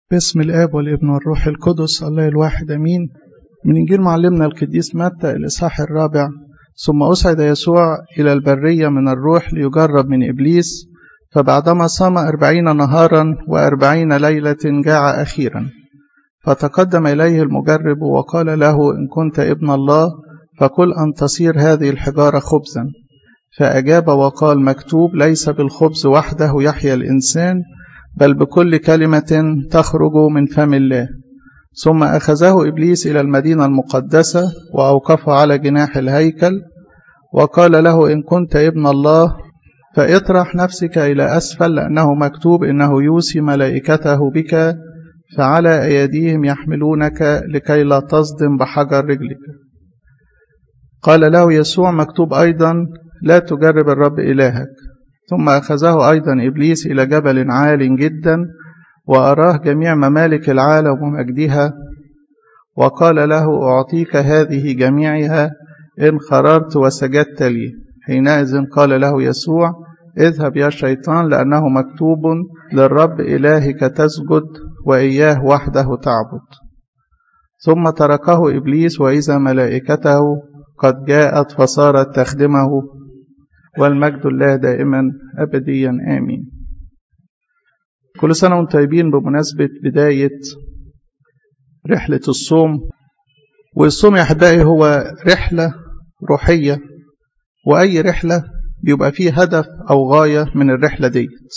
باسم الآب والابن والروح القدس الله الواحد أمين من إنجيل معلمنا القديس متى الإصحاح الرابع ثم أصعد يسوع إلى البرية من الروح ليجرب من إبليس فبعدما صام أربعين نهارا وأربعين ليلة جاع أخيرا فتقدم إليه المجرب وقال له إن كنت ابن الله فقل أن تصير هذه الحجارة خبزا فأجاب وقال مكتوب ليس بالخبز وحده يحيا الإنسان بل بكل كلمة تخرج من فم الله ثم أخذه إبليس إلى المدينة المقدسة وأوقفه على جناح الهيكل وقال له إن كنت ابن الله فاطرح نفسك إلى أسفل لأنه مكتوب إنه يوصي ملائكته بك فعلى أيديهم يحملونك لكي لا تصدم بحجر رجلك قال له يسوع مكتوب أيضا لا تجرب الرب إلهك ثم أخذه أيضا إبليس إلى جبل عال جدا وأراه جميع ممالك العالم ومجدها وقال له أعطيك هذه جميعها إن خررت وسجدت لي حينئذ قال له يسوع اذهب يا شيطان لأنه مكتوب للرب إلهك تسجد وإياه وحده تعبد ثم تركه إبليس وإذا ملائكته قد جاءت فصارت تخدمه والمجد الله دائما أبديا آمين كل سنة وانتم طيبين بمناسبة بداية رحلة الصوم والصوم يا أحبائي هو رحلة روحية وأي رحلة بيبقى فيه هدف أو غاية من الرحلة ديت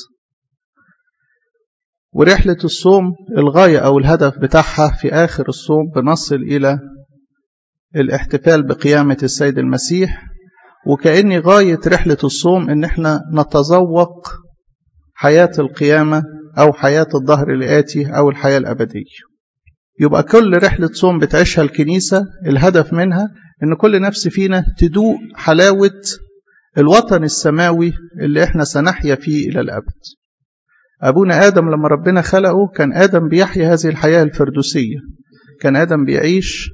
ورحلة الصوم الغاية أو الهدف بتاعها في آخر الصوم بنصل إلى الاحتفال بقيامة السيد المسيح وكأن غاية رحلة الصوم إن احنا نتذوق حياة القيامة أو حياة الظهر الآتي أو الحياة الأبدية يبقى كل رحلة صوم بتعيشها الكنيسة الهدف منها إن كل نفس فينا تدوق حلاوة الوطن السماوي اللي احنا سنحيا فيه إلى الأبد أبونا آدم لما ربنا خلقه كان آدم بيحيا هذه الحياة الفردوسية كان آدم بيعيش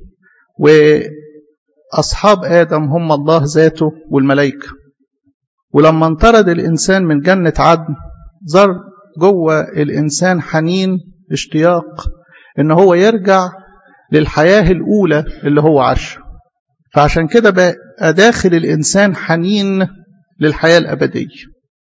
وأصحاب آدم هم الله ذاته والملائكة ولما انطرد الإنسان من جنة عدن ظهر جوه الإنسان حنين اشتياق إن هو يرجع للحياة الأولى اللي هو عاشها فعشان كده بقى داخل الإنسان حنين للحياة الأبدية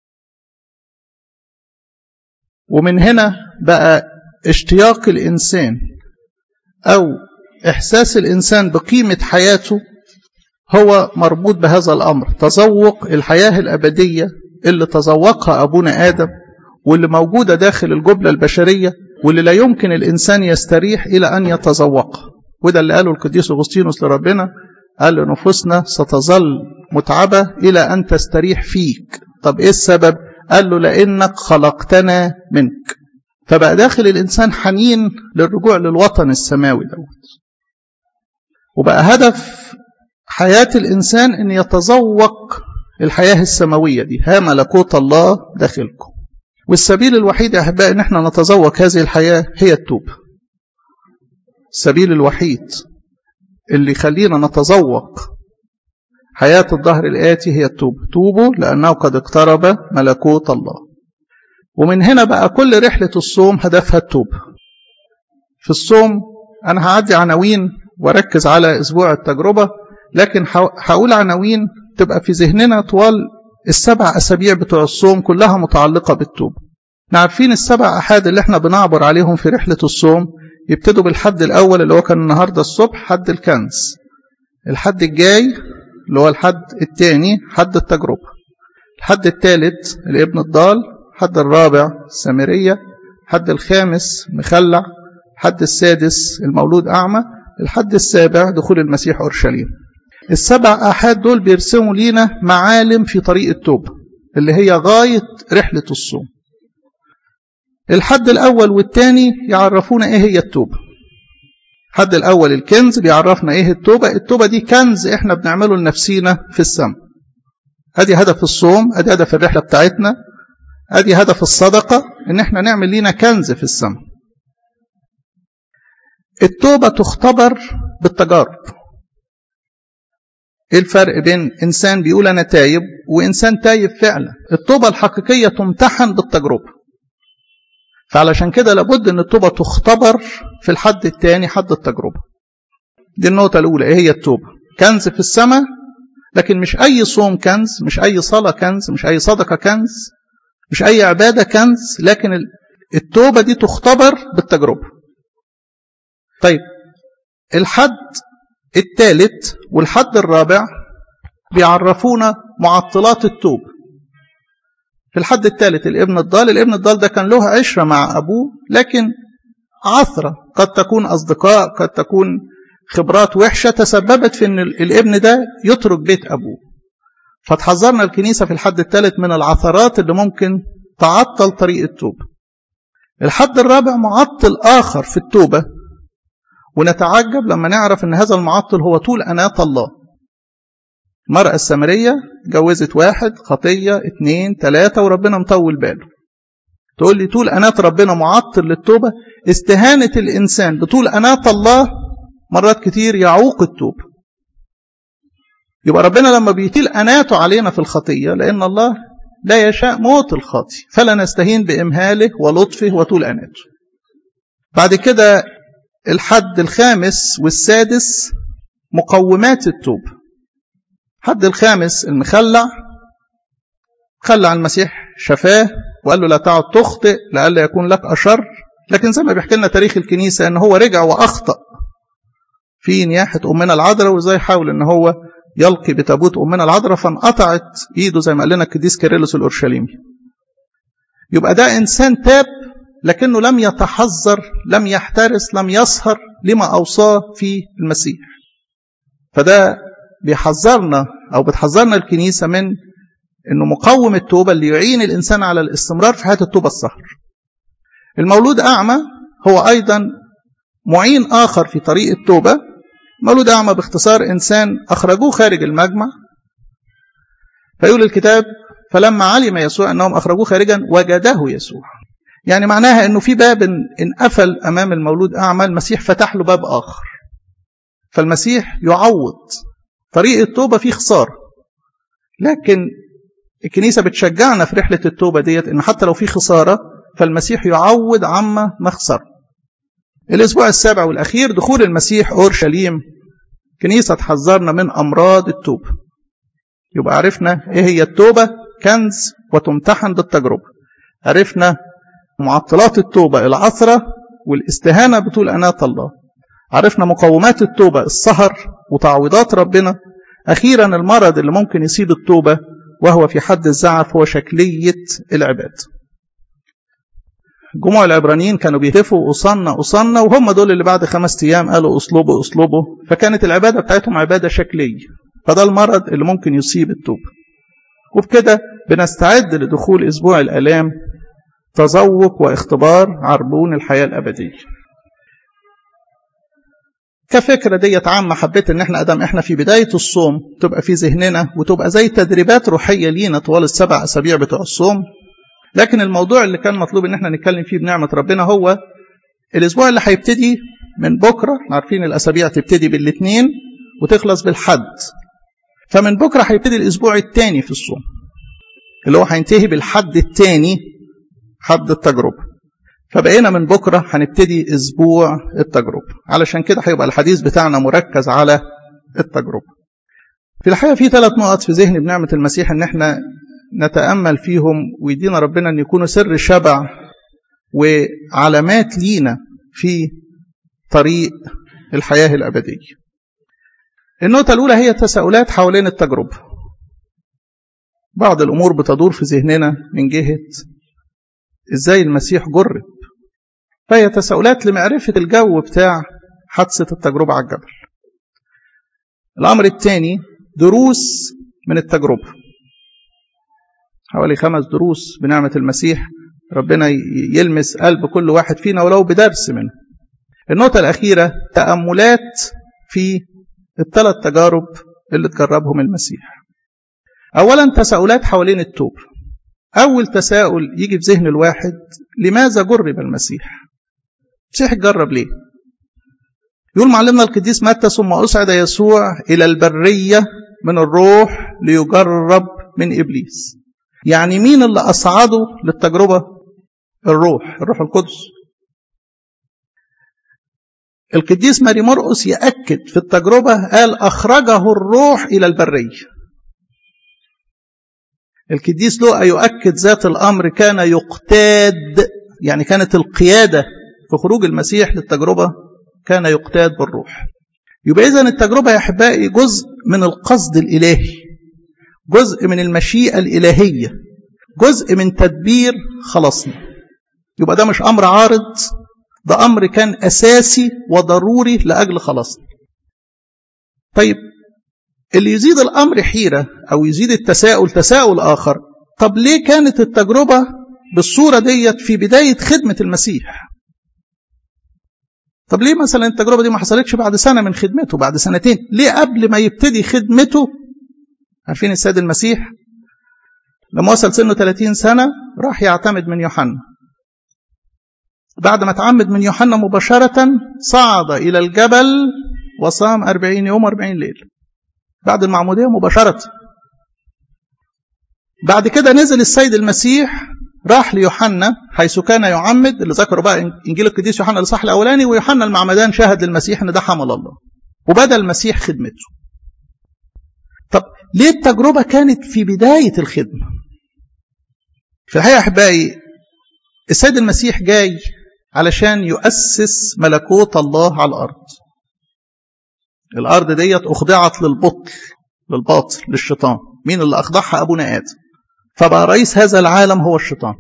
ومن هنا بقى اشتياق الإنسان أو إحساس الإنسان بقيمة حياته هو مربوط بهذا الأمر تذوق الحياة الأبدية اللي تذوقها أبونا آدم واللي موجودة داخل الجبلة البشرية واللي لا يمكن الإنسان يستريح إلى أن يتذوقها وده اللي قاله القديس أغسطينوس لربنا قال له نفوسنا ستظل متعبة إلى أن تستريح فيك طب إيه السبب قال له لأنك خلقتنا منك فبقى داخل الإنسان حنين للرجوع للوطن السماوي دوت وبقى هدف حياة الإنسان أن يتذوق الحياة السماوية دي ها ملكوت الله داخلكم والسبيل الوحيد يا أحبائي أن احنا نتذوق هذه الحياة هي التوبة السبيل الوحيد اللي يخلينا نتذوق حياة الظهر الآتي هي التوبة توبوا لأنه قد اقترب ملكوت الله ومن هنا بقى كل رحلة الصوم هدفها التوبة في الصوم أنا هعدي عناوين واركز على أسبوع التجربة لكن هقول عناوين تبقى في ذهننا طوال السبع أسابيع بتوع الصوم كلها متعلقة بالتوبة عارفين السبع أحاد اللي احنا بنعبر عليهم في رحلة الصوم يبتدوا بالحد الأول اللي هو كان النهاردة الصبح حد الكنز الحد الجاي اللي هو الحد الثاني حد التجربة الحد الثالث الابن الضال الحد الرابع السامرية الحد الخامس مخلع الحد السادس المولود أعمى الحد السابع دخول المسيح أورشليم السبع آحاد دول بيرسموا لينا معالم في طريق التوبة اللي هي غاية رحلة الصوم الحد الأول والثاني يعرفونا إيه هي التوبة الحد الأول الكنز بيعرفنا إيه التوبة التوبة دي كنز إحنا بنعمله لنفسينا في السماء أدي هدف الصوم أدي هدف الرحلة بتاعتنا أدي هدف الصدقة إن إحنا نعمل لينا كنز في السماء التوبة تختبر بالتجارب ايه الفرق بين انسان بيقول انا تايب وانسان تايب فعلا التوبه الحقيقيه تمتحن بالتجربه فعلشان كده لابد ان التوبة تختبر في الحد الثاني حد التجربة دي النقطة الأولى ايه هي التوبة كنز في السماء لكن مش أي صوم كنز مش أي صلاة كنز مش أي صدقة كنز مش أي عبادة كنز لكن التوبة دي تختبر بالتجربة طيب الحد الثالث والحد الرابع بيعرفونا معطلات التوب في الحد الثالث الابن الضال الابن الضال ده كان له عشرة مع أبوه لكن عثرة قد تكون أصدقاء قد تكون خبرات وحشة تسببت في أن الابن ده يترك بيت أبوه فتحذرنا الكنيسة في الحد الثالث من العثرات اللي ممكن تعطل طريق التوبة الحد الرابع معطل آخر في التوبة ونتعجب لما نعرف أن هذا المعطل هو طول أناة الله المرأة السامرية جوزت واحد خطية اتنين تلاتة وربنا مطول باله تقول لي طول أناة ربنا معطل للتوبة استهانة الإنسان بطول أناة الله مرات كتير يعوق التوبة يبقى ربنا لما بيطيل أناته علينا في الخطية لأن الله لا يشاء موت الخاطي فلا نستهين بإمهاله ولطفه وطول أناته بعد كده الحد الخامس والسادس مقومات التوبة الحد الخامس المخلع خلع المسيح شفاه وقال له لا تعد تخطئ لئلا يكون لك أشر لكن زي ما بيحكي لنا تاريخ الكنيسة ان هو رجع وأخطأ في نياحة أمنا العذراء وازاي حاول ان هو يلقي بتابوت أمنا العذراء فانقطعت إيده زي ما قال لنا القديس كيرلس الأورشليمي يبقى ده إنسان تاب لكنه لم يتحذر لم يحترس لم يسهر لما أوصاه في المسيح فده بيحذرنا أو بتحذرنا الكنيسة من أنه مقوم التوبة اللي يعين الإنسان على الاستمرار في حياة التوبة السهر المولود أعمى هو أيضا معين آخر في طريق التوبة مولود أعمى باختصار إنسان أخرجوه خارج المجمع فيقول الكتاب فلما علم يسوع أنهم أخرجوه خارجا وجده يسوع يعني معناها أنه في باب انقفل أمام المولود أعمى المسيح فتح له باب آخر فالمسيح يعوض طريق التوبة فيه خسارة لكن الكنيسة بتشجعنا في رحلة التوبة ديت أن حتى لو في خسارة فالمسيح يعوض عما مخسر الأسبوع السابع والأخير دخول المسيح أورشليم كنيسة تحذرنا من أمراض التوبة يبقى عرفنا إيه هي التوبة كنز وتمتحن بالتجربة عرفنا معطلات التوبة العثرة والاستهانة بطول أناة الله عرفنا مقومات التوبة السهر وتعويضات ربنا أخيرا المرض اللي ممكن يصيب التوبة وهو في حد الزعف هو شكلية العباد جموع العبرانيين كانوا بيهتفوا أصلنا أصلنا وهم دول اللي بعد خمس أيام قالوا أصلبوا أصلبوا فكانت العبادة بتاعتهم عبادة شكلية فده المرض اللي ممكن يصيب التوبة وبكده بنستعد لدخول أسبوع الآلام تذوق واختبار عربون الحياة الأبدية كفكرة ديت عامة حبيت ان احنا ادم احنا في بداية الصوم تبقى في ذهننا وتبقى زي تدريبات روحية لينا طوال السبع اسابيع بتوع الصوم لكن الموضوع اللي كان مطلوب ان احنا نتكلم فيه بنعمة ربنا هو الاسبوع اللي هيبتدي من بكرة عارفين الاسابيع تبتدي بالاثنين وتخلص بالحد فمن بكرة هيبتدي الاسبوع الثاني في الصوم اللي هو هينتهي بالحد الثاني حد التجربة فبقينا من بكرة هنبتدي أسبوع التجربة علشان كده هيبقى الحديث بتاعنا مركز على التجربة في الحقيقة في ثلاث نقط في ذهني بنعمة المسيح ان احنا نتأمل فيهم ويدينا ربنا ان يكونوا سر شبع وعلامات لينا في طريق الحياة الأبدية النقطة الأولى هي تساؤلات حوالين التجربة بعض الأمور بتدور في ذهننا من جهة إزاي المسيح جرب فهي تساؤلات لمعرفة الجو بتاع حادثة التجربة على الجبل الأمر الثاني دروس من التجربة حوالي خمس دروس بنعمة المسيح ربنا يلمس قلب كل واحد فينا ولو بدرس منه النقطة الأخيرة تأملات في الثلاث تجارب اللي تجربهم المسيح أولا تساؤلات حوالين التوبة أول تساؤل يجي في ذهن الواحد لماذا جرب المسيح المسيح جرب ليه يقول معلمنا القديس متى ثم أصعد يسوع إلى البرية من الروح ليجرب من إبليس يعني مين اللي أصعده للتجربة الروح الروح القدس القديس ماري مرقس يأكد في التجربة قال أخرجه الروح إلى البرية القديس لوقا يؤكد ذات الأمر كان يقتاد يعني كانت القيادة في خروج المسيح للتجربة كان يقتاد بالروح يبقى إذن التجربة يا أحبائي جزء من القصد الإلهي جزء من المشيئة الإلهية جزء من تدبير خلاصنا يبقى ده مش أمر عارض ده أمر كان أساسي وضروري لأجل خلاصنا طيب اللي يزيد الأمر حيرة أو يزيد التساؤل تساؤل آخر طب ليه كانت التجربة بالصورة ديت في بداية خدمة المسيح طب ليه مثلا التجربة دي ما حصلتش بعد سنة من خدمته بعد سنتين ليه قبل ما يبتدي خدمته عارفين السيد المسيح لما وصل سنه 30 سنة راح يعتمد من يوحنا بعد ما تعمد من يوحنا مباشرة صعد إلى الجبل وصام أربعين يوم أربعين ليل بعد المعمودية مباشرة بعد كده نزل السيد المسيح راح ليوحنا حيث كان يعمد اللي ذكروا بقى انجيل القديس يوحنا الاصحاح الاولاني ويوحنا المعمدان شهد للمسيح ان ده حمل الله وبدا المسيح خدمته طب ليه التجربه كانت في بدايه الخدمه في الحقيقه احبائي السيد المسيح جاي علشان يؤسس ملكوت الله على الارض الارض ديت اخضعت للبطل للباطل للشيطان مين اللي اخضعها ابونا ادم فبقى رئيس هذا العالم هو الشيطان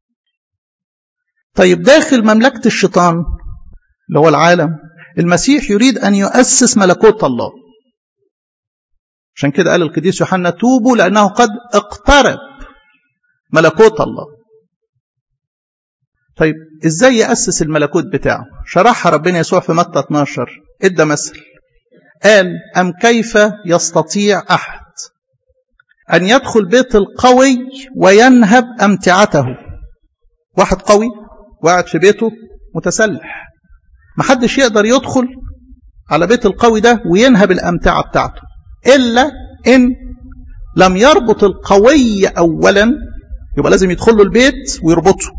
طيب داخل مملكة الشيطان اللي هو العالم المسيح يريد أن يؤسس ملكوت الله عشان كده قال القديس يوحنا توبوا لأنه قد اقترب ملكوت الله طيب ازاي يأسس الملكوت بتاعه شرحها ربنا يسوع في متى 12 ادى مثل قال أم كيف يستطيع أحد أن يدخل بيت القوي وينهب أمتعته واحد قوي وقاعد في بيته متسلح محدش يقدر يدخل على بيت القوي ده وينهب الأمتعة بتاعته إلا إن لم يربط القوي أولا يبقى لازم يدخل له البيت ويربطه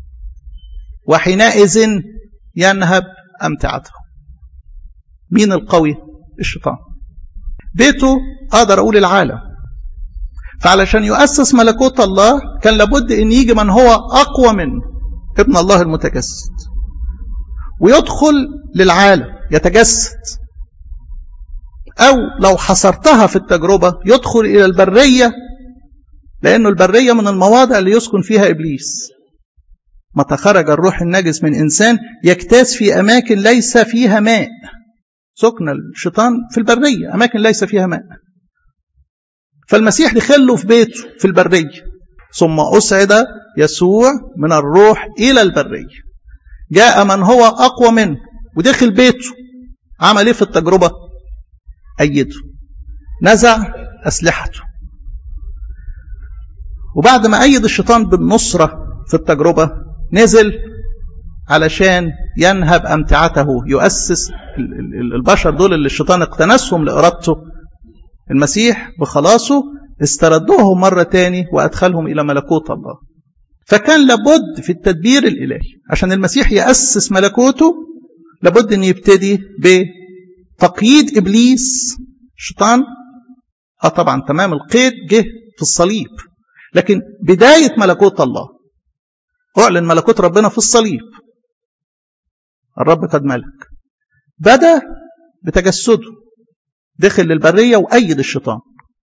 وحينئذ ينهب أمتعته مين القوي الشيطان بيته أقدر أقول العالم فعلشان يؤسس ملكوت الله كان لابد ان يجي من هو اقوى منه ابن الله المتجسد ويدخل للعالم يتجسد او لو حصرتها في التجربه يدخل الى البريه لانه البريه من المواضع اللي يسكن فيها ابليس متى خرج الروح النجس من انسان يجتاز في اماكن ليس فيها ماء سكن الشيطان في البريه اماكن ليس فيها ماء فالمسيح دخله في بيته في البرية ثم أسعد يسوع من الروح إلى البرية جاء من هو أقوى منه ودخل بيته عمل إيه في التجربة أيده نزع أسلحته وبعد ما أيد الشيطان بالنصرة في التجربة نزل علشان ينهب أمتعته يؤسس البشر دول اللي الشيطان اقتنسهم لإرادته المسيح بخلاصه استردوهم مرة تاني وأدخلهم إلى ملكوت الله فكان لابد في التدبير الإلهي عشان المسيح يأسس ملكوته لابد أن يبتدي بتقييد إبليس شيطان اه طبعا تمام القيد جه في الصليب لكن بداية ملكوت الله أعلن ملكوت ربنا في الصليب الرب قد ملك بدأ بتجسده دخل للبرية وأيد الشيطان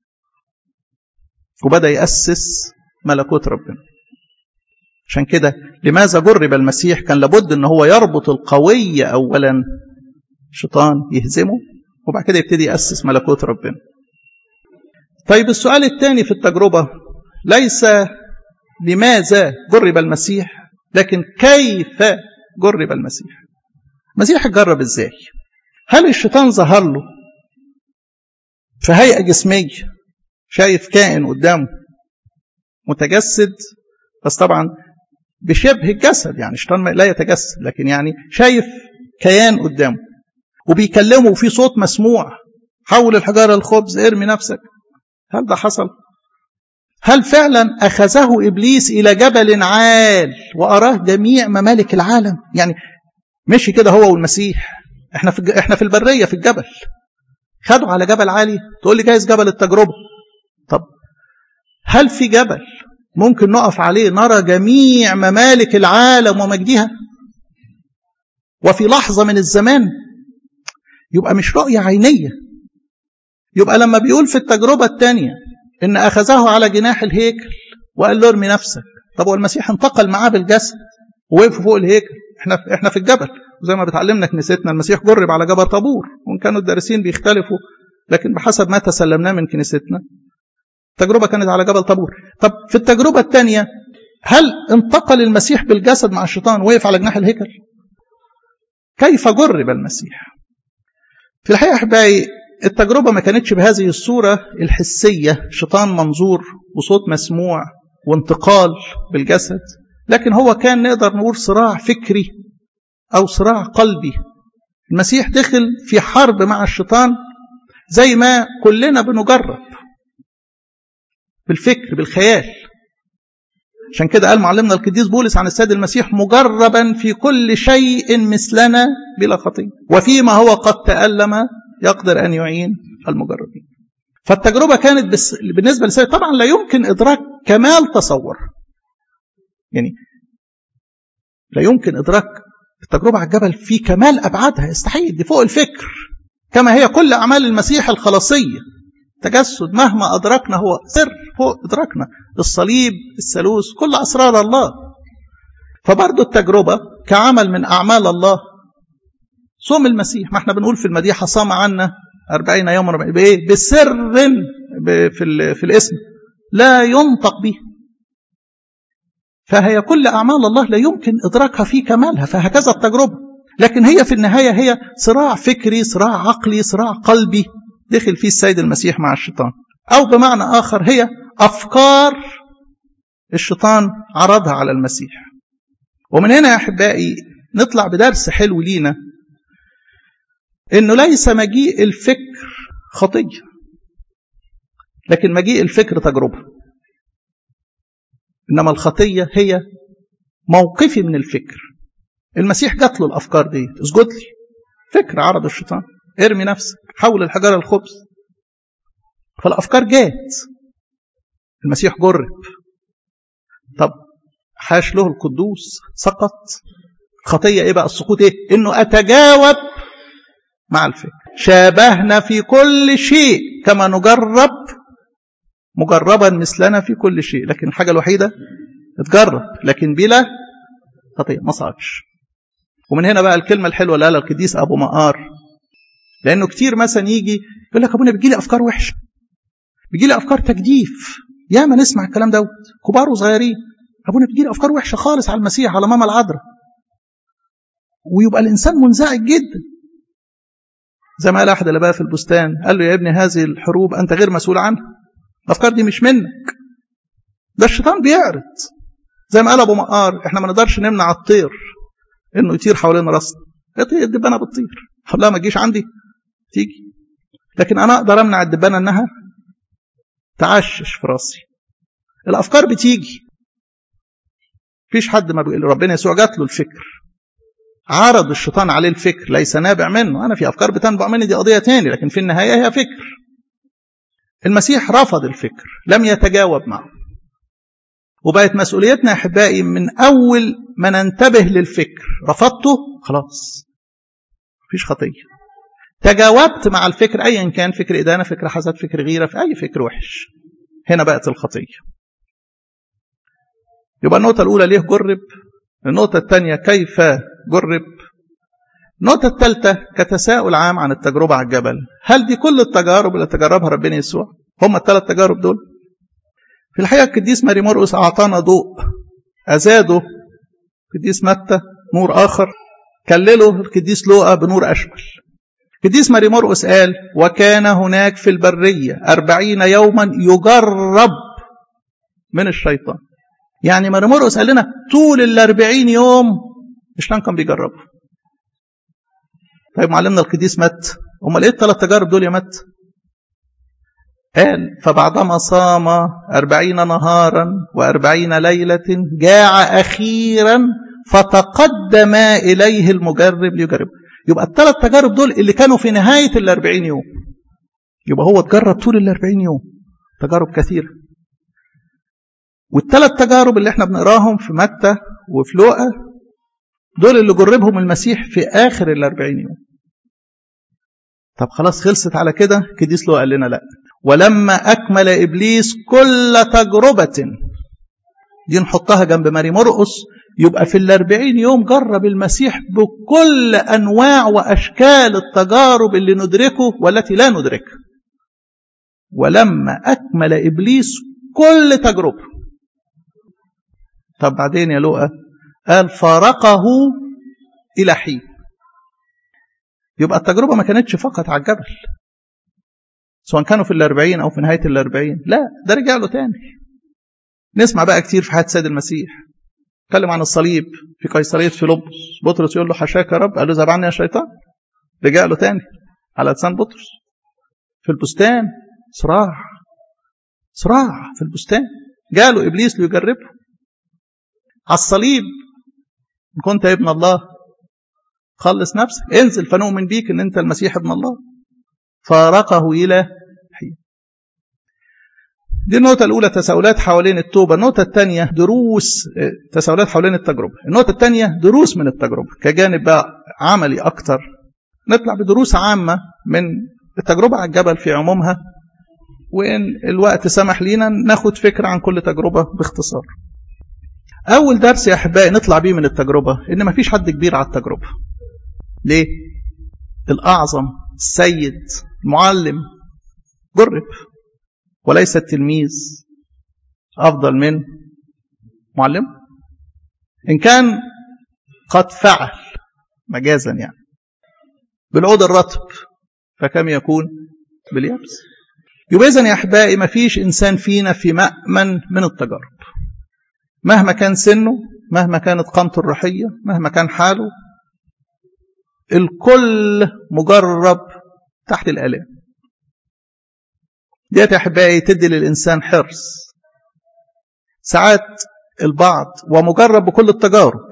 وبدأ يأسس ملكوت ربنا عشان كده لماذا جرب المسيح كان لابد ان هو يربط القوي اولا شيطان يهزمه وبعد كده يبتدي يأسس ملكوت ربنا طيب السؤال الثاني في التجربة ليس لماذا جرب المسيح لكن كيف جرب المسيح المسيح جرب ازاي هل الشيطان ظهر له في هيئة جسمية شايف كائن قدامه متجسد بس طبعا بشبه الجسد يعني الشيطان لا يتجسد لكن يعني شايف كيان قدامه وبيكلمه وفي صوت مسموع حول الحجارة الخبز ارمي نفسك هل ده حصل هل فعلا أخذه إبليس إلى جبل عال وأراه جميع ممالك العالم يعني مشي كده هو والمسيح احنا في احنا في البريه في الجبل خدوا على جبل عالي تقول لي جايز جبل التجربه طب هل في جبل ممكن نقف عليه نرى جميع ممالك العالم ومجدها وفي لحظه من الزمان يبقى مش رؤيه عينيه يبقى لما بيقول في التجربه الثانيه ان اخذه على جناح الهيكل وقال له ارمي نفسك طب والمسيح انتقل معاه بالجسد ووقف فوق الهيكل احنا احنا في الجبل زي ما بتعلمنا كنيستنا المسيح جرب على جبل طابور وان كانوا الدارسين بيختلفوا لكن بحسب ما تسلمناه من كنيستنا التجربه كانت على جبل طابور طب في التجربه الثانيه هل انتقل المسيح بالجسد مع الشيطان وقف على جناح الهيكل كيف جرب المسيح في الحقيقه احبائي التجربه ما كانتش بهذه الصوره الحسيه شيطان منظور وصوت مسموع وانتقال بالجسد لكن هو كان نقدر نقول صراع فكري أو صراع قلبي المسيح دخل في حرب مع الشيطان زي ما كلنا بنجرب بالفكر بالخيال عشان كده قال معلمنا القديس بولس عن السيد المسيح مجربا في كل شيء مثلنا بلا خطية وفيما هو قد تألم يقدر أن يعين المجربين فالتجربة كانت بس بالنسبة للسيد طبعا لا يمكن إدراك كمال تصور يعني لا يمكن إدراك التجربة على الجبل في كمال أبعادها يستحيل دي فوق الفكر كما هي كل أعمال المسيح الخلاصية تجسد مهما أدركنا هو سر فوق إدراكنا الصليب الثالوث كل أسرار الله فبرضه التجربة كعمل من أعمال الله صوم المسيح ما احنا بنقول في المديحة صام عنا أربعين يوما بإيه؟ بسر في, في الاسم لا ينطق به فهي كل أعمال الله لا يمكن إدراكها في كمالها فهكذا التجربة لكن هي في النهاية هي صراع فكري صراع عقلي صراع قلبي دخل فيه السيد المسيح مع الشيطان أو بمعنى آخر هي أفكار الشيطان عرضها على المسيح ومن هنا يا أحبائي نطلع بدرس حلو لينا إنه ليس مجيء الفكر خطية لكن مجيء الفكر تجربة إنما الخطية هي موقفي من الفكر المسيح جات له الأفكار دي اسجد لي فكر عرض الشيطان ارمي نفسك حول الحجارة الخبز فالأفكار جات المسيح جرب طب حاش له القدوس سقط خطية ايه بقى السقوط ايه انه اتجاوب مع الفكر شابهنا في كل شيء كما نجرب مجربا مثلنا في كل شيء لكن الحاجة الوحيدة اتجرب لكن بلا خطية ما صعدش ومن هنا بقى الكلمة الحلوة اللي قالها القديس أبو مقار لأنه كتير مثلا يجي يقول لك أبونا بيجي لي أفكار وحشة بيجي لي أفكار تجديف يا ما نسمع الكلام دوت كبار وصغيرين أبونا بيجي لي أفكار وحشة خالص على المسيح على ماما العذراء ويبقى الإنسان منزعج جدا زي ما قال أحد اللي بقى في البستان قال له يا ابني هذه الحروب أنت غير مسؤول عنها الأفكار دي مش منك ده الشيطان بيعرض زي ما قال أبو مقار إحنا ما نقدرش نمنع الطير إنه يطير حوالين راسنا الدبانة بتطير لا ما تجيش عندي تيجي لكن أنا أقدر أمنع الدبانة إنها تعشش في راسي الأفكار بتيجي فيش حد ما بيقول ربنا يسوع جات له الفكر عرض الشيطان عليه الفكر ليس نابع منه أنا في أفكار بتنبع مني دي قضية تاني لكن في النهاية هي فكر المسيح رفض الفكر لم يتجاوب معه وبقت مسؤوليتنا أحبائي من أول ما ننتبه للفكر رفضته خلاص مفيش خطية تجاوبت مع الفكر أيا كان فكر إدانة فكر حسد فكر غيرة في أي فكر وحش هنا بقت الخطية يبقى النقطة الأولى ليه جرب النقطة الثانية كيف جرب النقطة الثالثة كتساؤل عام عن التجربة على الجبل هل دي كل التجارب اللي تجربها ربنا يسوع هم الثلاث تجارب دول في الحقيقة القديس ماري مرقس أعطانا ضوء أزاده القديس متى نور آخر كلله القديس لوقا بنور أشمل القديس ماري مرقس قال وكان هناك في البرية أربعين يوما يجرب من الشيطان يعني ماري مرقس قال لنا طول الأربعين يوم الشيطان كان بيجربه طيب معلمنا القديس مت امال ايه الثلاث تجارب دول يا مت قال فبعدما صام أربعين نهارا وأربعين ليلة جاع أخيرا فتقدم إليه المجرب ليجربه يبقى الثلاث تجارب دول اللي كانوا في نهاية الأربعين يوم يبقى هو اتجرب طول الأربعين يوم تجارب كثيرة والثلاث تجارب اللي احنا بنقراهم في متى وفي لوقا دول اللي جربهم المسيح في آخر الأربعين يوم طب خلاص خلصت على كده كديس لوقا قال لنا لا ولما أكمل إبليس كل تجربة دي نحطها جنب ماري مرقس يبقى في الأربعين يوم جرب المسيح بكل أنواع وأشكال التجارب اللي ندركه والتي لا ندركها ولما أكمل إبليس كل تجربة طب بعدين يا لؤى قال فارقه إلى حين يبقى التجربة ما كانتش فقط على الجبل سواء كانوا في الأربعين أو في نهاية الأربعين لا ده رجع له تاني نسمع بقى كتير في حياة السيد المسيح اتكلم عن الصليب في قيصرية فيلبس بطرس يقول له حشاك يا رب قال له ذهب عني يا شيطان رجع له تاني على لسان بطرس في البستان صراع صراع في البستان جاله إبليس ليجربه على الصليب إن كنت ابن الله خلص نفسك انزل فنؤمن بيك ان انت المسيح ابن الله فارقه الى حين دي النقطة الأولى تساؤلات حوالين التوبة النقطة الثانية دروس تساؤلات حوالين التجربة النقطة الثانية دروس من التجربة كجانب بقى عملي أكتر نطلع بدروس عامة من التجربة على الجبل في عمومها وإن الوقت سمح لينا ناخد فكرة عن كل تجربة باختصار أول درس يا أحبائي نطلع بيه من التجربة إن مفيش حد كبير على التجربة ليه؟ الأعظم السيد المعلم جرب وليس التلميذ أفضل من معلم إن كان قد فعل مجازا يعني بالعود الرطب فكم يكون باليابس يبقى إذن يا أحبائي ما فيش إنسان فينا في مأمن من التجارب مهما كان سنه مهما كانت قامته الروحية مهما كان حاله الكل مجرب تحت الآلام ديت يا أحبائي تدي للإنسان حرص ساعات البعض ومجرب بكل التجارب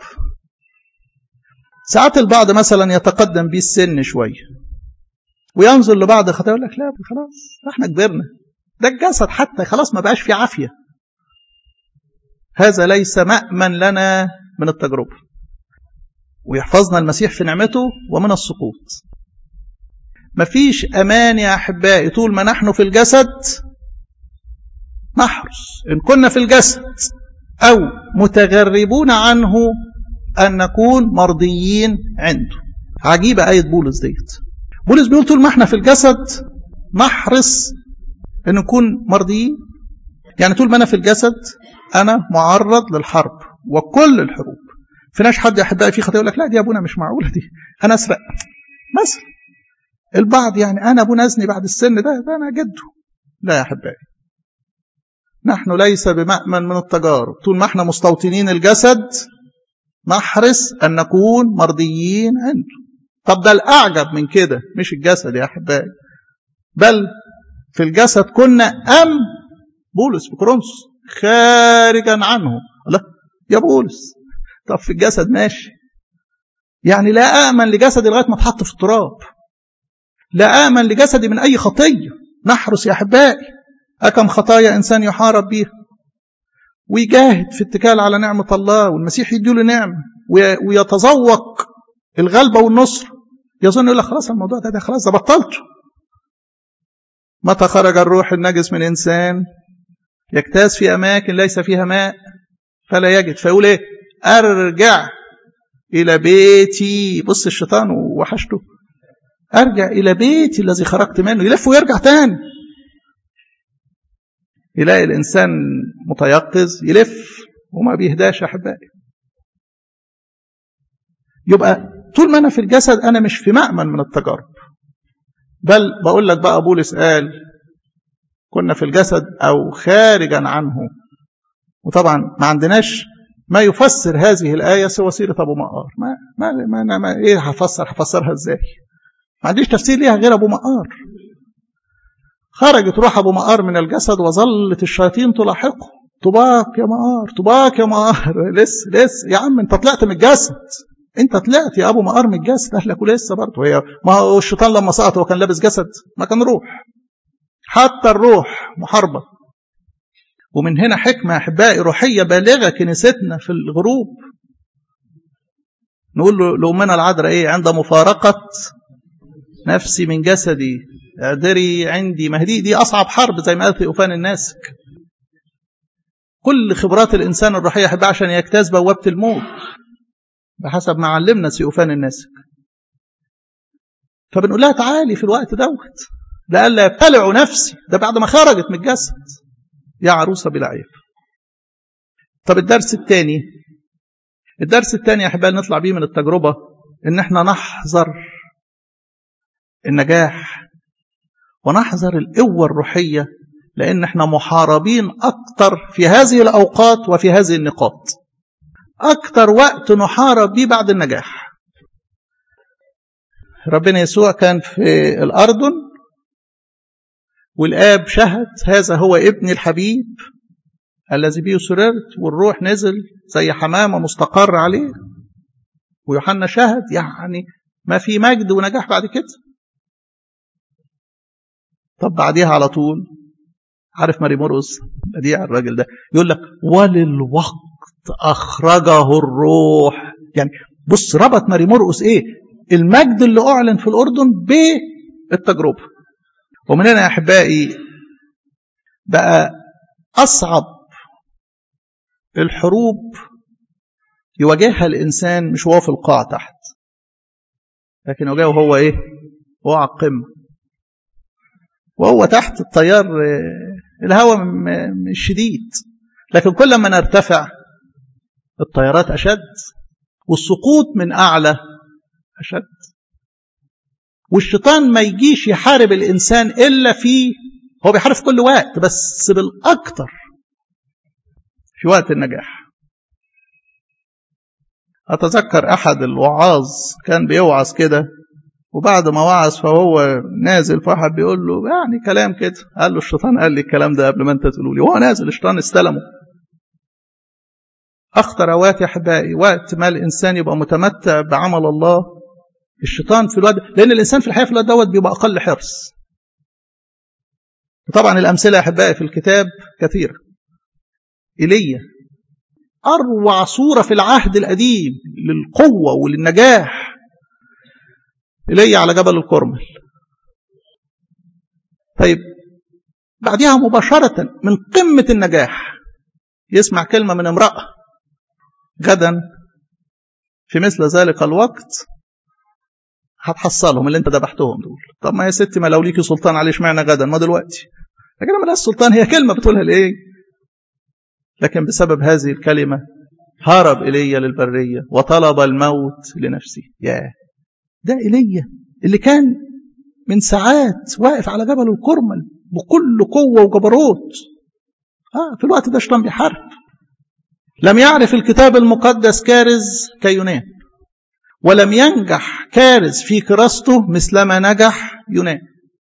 ساعات البعض مثلا يتقدم بيه السن شوية وينظر لبعض خطايا يقول لك لا خلاص احنا كبرنا ده الجسد حتى خلاص ما بقاش فيه عافية هذا ليس مأمن لنا من التجربة ويحفظنا المسيح في نعمته ومن السقوط مفيش أمان يا أحبائي طول ما نحن في الجسد نحرص إن كنا في الجسد أو متغربون عنه أن نكون مرضيين عنده عجيبة آية بولس ديت بولس بيقول طول ما احنا في الجسد نحرص أن نكون مرضيين يعني طول ما أنا في الجسد أنا معرض للحرب وكل الحروب فيناش حد يا احبائي في خطيه يقول لك لا دي ابونا مش معقوله دي انا اسرق مثلا البعض يعني انا ابونا ازني بعد السن ده ده انا جده لا يا احبائي نحن ليس بمأمن من التجارب طول ما احنا مستوطنين الجسد نحرص ان نكون مرضيين عنده طب ده الاعجب من كده مش الجسد يا احبائي بل في الجسد كنا ام بولس في كورنثوس خارجا عنه لا يا بولس طب في الجسد ماشي يعني لا آمن لجسدي لغاية ما اتحط في التراب لا آمن لجسدي من أي خطية نحرس يا أحبائي أكم خطايا إنسان يحارب بيها ويجاهد في اتكال على نعمة الله والمسيح يديله نعمة ويتذوق الغلبة والنصر يظن يقول لك خلاص الموضوع ده, ده خلاص ده بطلته متى خرج الروح النجس من إنسان يجتاز في أماكن ليس فيها ماء فلا يجد فيقول إيه أرجع إلى بيتي بص الشيطان وحشته أرجع إلى بيتي الذي خرجت منه يلف ويرجع تاني يلاقي الإنسان متيقظ يلف وما بيهداش أحبائي يبقى طول ما أنا في الجسد أنا مش في مأمن من التجارب بل بقول لك بقى بولس قال كنا في الجسد أو خارجا عنه وطبعا ما عندناش ما يفسر هذه الآية سوى سيرة أبو مقار ما, ما, ما, ما, ما إيه هفسر هفسرها إزاي ما عنديش تفسير ليها غير أبو مقار خرجت روح ابو مقار من الجسد وظلت الشياطين تلاحقه طباق يا مقار طباق يا مقار لسه لسه يا عم انت طلعت من الجسد انت طلعت يا ابو مقار من الجسد اهلك ولسه برضه هي ما هو الشيطان لما سقط هو كان لابس جسد ما كان روح حتى الروح محاربه ومن هنا حكمه يا احبائي روحيه بالغه كنيستنا في الغروب نقول له لأمنا العذراء ايه عند مفارقه نفسي من جسدي اعذري عندي ما دي دي اصعب حرب زي ما قال ثيوفان الناسك كل خبرات الانسان الروحيه يحب عشان يجتاز بوابه الموت بحسب ما علمنا ثيوفان الناسك فبنقول لها تعالي في الوقت دوت لئلا يبتلعوا نفسي ده بعد ما خرجت من الجسد يا عروسه بلا عيب طب الدرس الثاني الدرس الثاني يا احبائي نطلع بيه من التجربه ان احنا نحذر النجاح ونحذر القوة الروحية لأن احنا محاربين أكتر في هذه الأوقات وفي هذه النقاط أكتر وقت نحارب به بعد النجاح ربنا يسوع كان في الأردن والآب شهد هذا هو ابني الحبيب الذي به سررت والروح نزل زي حمامة مستقر عليه ويوحنا شهد يعني ما في مجد ونجاح بعد كده طب بعديها على طول عارف ماري مرقس بديع الراجل ده يقول لك وللوقت اخرجه الروح يعني بص ربط ماري مرقس ايه المجد اللي اعلن في الاردن بالتجربه ومن هنا يا احبائي بقى اصعب الحروب يواجهها الانسان مش وهو في القاع تحت لكن يواجهه هو ايه هو على القمه وهو تحت التيار الهواء مش شديد لكن كل ما نرتفع الطيارات أشد والسقوط من أعلى أشد والشيطان ما يجيش يحارب الإنسان إلا في هو بيحارب في كل وقت بس بالأكتر في وقت النجاح أتذكر أحد الوعاظ كان بيوعظ كده وبعد ما وعظ فهو نازل فواحد بيقول له يعني كلام كده قال له الشيطان قال لي الكلام ده قبل ما انت تقوله لي وهو نازل الشيطان استلمه اخطر اوقات يا احبائي وقت ما الانسان يبقى متمتع بعمل الله الشيطان في الوقت لان الانسان في الحياه في الوقت دوت بيبقى اقل حرص طبعا الامثله يا احبائي في الكتاب كثيره ايليا اروع صوره في العهد القديم للقوه وللنجاح إلي على جبل الكرمل طيب بعدها مباشرة من قمة النجاح يسمع كلمة من امرأة غدا في مثل ذلك الوقت هتحصلهم اللي انت ذبحتهم دول طب ما يا ستي ما لو ليكي سلطان عليه اشمعنى غدا ما دلوقتي لكن ما السلطان هي كلمة بتقولها لإيه لكن بسبب هذه الكلمة هرب إلي للبرية وطلب الموت لنفسه ياه ده إيليا اللي كان من ساعات واقف على جبل الكرمل بكل قوة وجبروت آه في الوقت ده شيطان بيحارب لم يعرف الكتاب المقدس كارز كيونان ولم ينجح كارز في كراسته مثلما نجح يونان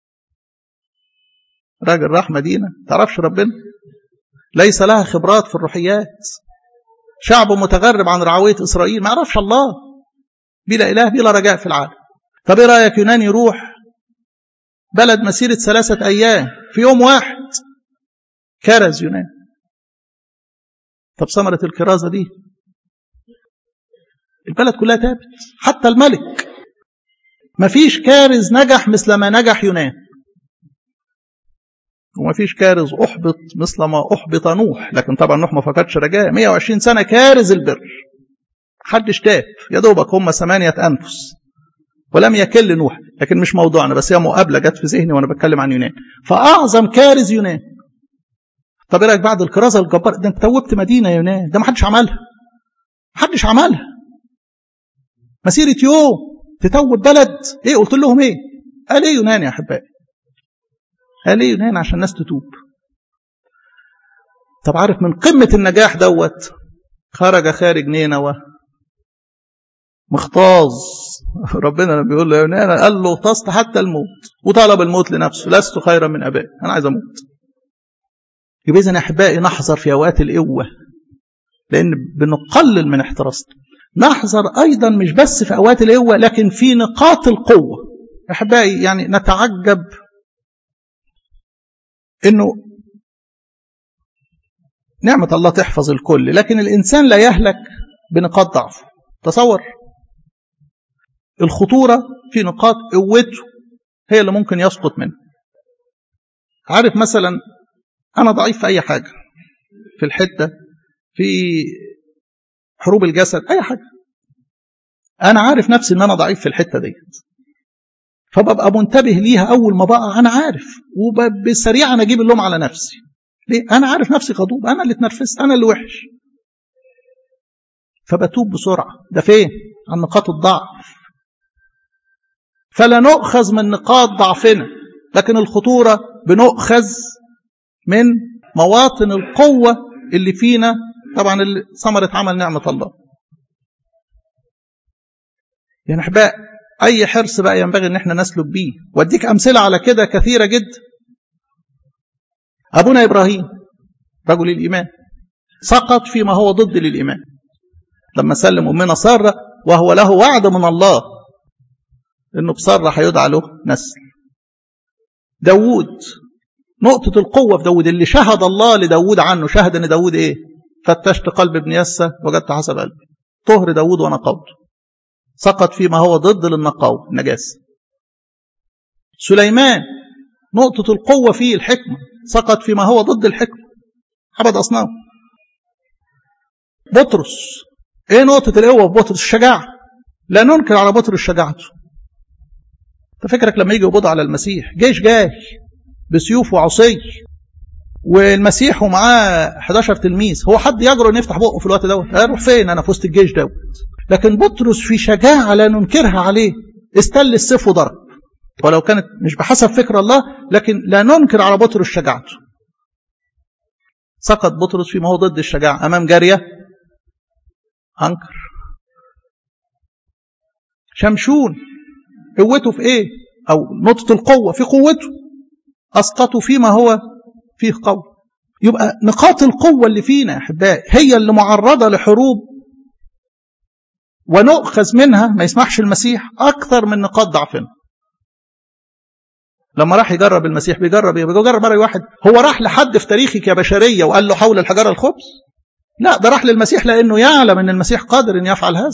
راجل راح مدينة تعرفش ربنا ليس لها خبرات في الروحيات شعب متغرب عن رعوية إسرائيل ما يعرفش الله بلا إله بلا رجاء في العالم طب ايه رأيك يونان يروح بلد مسيرة ثلاثة أيام في يوم واحد كرز يونان طب ثمرة الكرازة دي البلد كلها تابت حتى الملك مفيش كارز نجح مثل ما نجح يونان ومفيش كارز أحبط مثل ما أحبط نوح لكن طبعا نوح ما فقدش رجاء 120 سنة كارز البر حدش تاب يا دوبك هم ثمانية أنفس ولم يكل نوح لكن مش موضوعنا بس هي مقابلة جت في ذهني وأنا بتكلم عن يونان فأعظم كارز يونان طب ايه رايك بعد الكرازه الجبار ده انت توبت مدينه يا يونان ده ما حدش عملها ما حدش عملها مسيره يوم تتوب بلد ايه قلت لهم ايه قال ايه يونان يا احبائي قال ايه يونان عشان الناس تتوب طب عارف من قمه النجاح دوت خرج خارج نينوى مختاظ ربنا لما بيقول له يا يونانا قال له اغتصت حتى الموت وطلب الموت لنفسه لست خيرا من ابائي انا عايز اموت يبقى اذا احبائي نحذر في اوقات القوه لان بنقلل من احتراسنا نحذر ايضا مش بس في اوقات القوه لكن في نقاط القوه احبائي يعني نتعجب انه نعمه الله تحفظ الكل لكن الانسان لا يهلك بنقاط ضعفه تصور الخطوره في نقاط قوته هي اللي ممكن يسقط منها عارف مثلا انا ضعيف في اي حاجه في الحته في حروب الجسد اي حاجه انا عارف نفسي ان انا ضعيف في الحته ديت فببقى منتبه ليها اول ما بقى انا عارف وبالسريع انا اجيب اللوم على نفسي ليه انا عارف نفسي غضوب انا اللي اتنرفزت انا اللي وحش فبتوب بسرعه ده فين عن نقاط الضعف فلا نؤخذ من نقاط ضعفنا لكن الخطوره بنؤخذ من مواطن القوه اللي فينا طبعا اللي ثمره عمل نعمه الله يعني احباء اي حرص بقى ينبغي ان احنا نسلك بيه واديك امثله على كده كثيره جدا ابونا ابراهيم رجل الايمان سقط فيما هو ضد للايمان لما سلم امنا ساره وهو له وعد من الله انه بساره هيدعى له نسل داوود نقطة القوة في داود اللي شهد الله لداود عنه شهد ان داود ايه فتشت قلب ابن يسى وجدت حسب قلبي طهر داود ونقوته سقط فيما هو ضد للنقاوة النجاسة سليمان نقطة القوة فيه الحكمة سقط فيما هو ضد الحكمة عبد أصنام بطرس ايه نقطة القوة في بطرس الشجاعة لا ننكر على بطرس شجاعته ففكرك لما يجي يقبضوا على المسيح جيش جاي بسيوف وعصي والمسيح ومعاه 11 تلميذ هو حد يجرؤ ان يفتح بقه في الوقت دوت اروح فين انا في وسط الجيش دوت لكن بطرس في شجاعه لا ننكرها عليه استل السيف وضرب ولو كانت مش بحسب فكر الله لكن لا ننكر على بطرس شجاعته سقط بطرس فيما هو ضد الشجاعه امام جاريه انكر شمشون قوته في ايه او نقطه القوه في قوته اسقطوا فيما هو فيه قوة يبقى نقاط القوة اللي فينا أحبائي هي اللي معرضة لحروب ونؤخذ منها ما يسمحش المسيح أكثر من نقاط ضعفنا لما راح يجرب المسيح بيجرب ايه؟ بيجرب مرة واحد هو راح لحد في تاريخك يا بشرية وقال له حول الحجارة الخبز لا ده راح للمسيح لأنه يعلم أن المسيح قادر أن يفعل هذا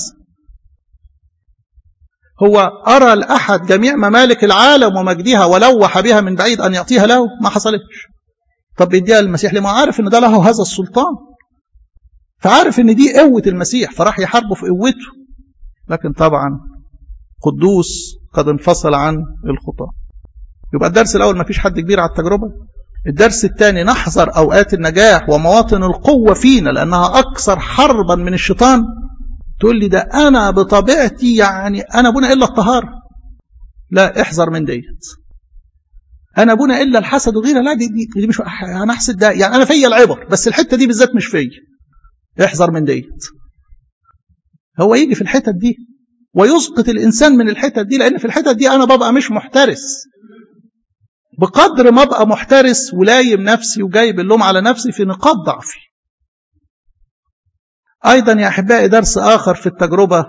هو أرى الأحد جميع ممالك العالم ومجدها ولوح بها من بعيد أن يعطيها له ما حصلتش طب بيديها للمسيح ليه؟ ما عارف ان ده له هذا السلطان فعارف ان دي قوة المسيح فراح يحاربه في قوته لكن طبعا قدوس قد انفصل عن الخطاة يبقى الدرس الأول ما فيش حد كبير على التجربة الدرس الثاني نحذر أوقات النجاح ومواطن القوة فينا لأنها أكثر حربا من الشيطان تقول لي ده أنا بطبيعتي يعني أنا أبونا إلا الطهارة لا احذر من ديت انا ابونا الا الحسد وغيره لا دي, دي, دي مش انا احسد ده يعني انا فيا العبر بس الحته دي بالذات مش فيا احذر من ديت هو يجي في الحتت دي ويسقط الانسان من الحتت دي لان في الحتت دي انا ببقى مش محترس بقدر ما ابقى محترس ولايم نفسي وجايب اللوم على نفسي في نقاط ضعفي ايضا يا احبائي درس اخر في التجربه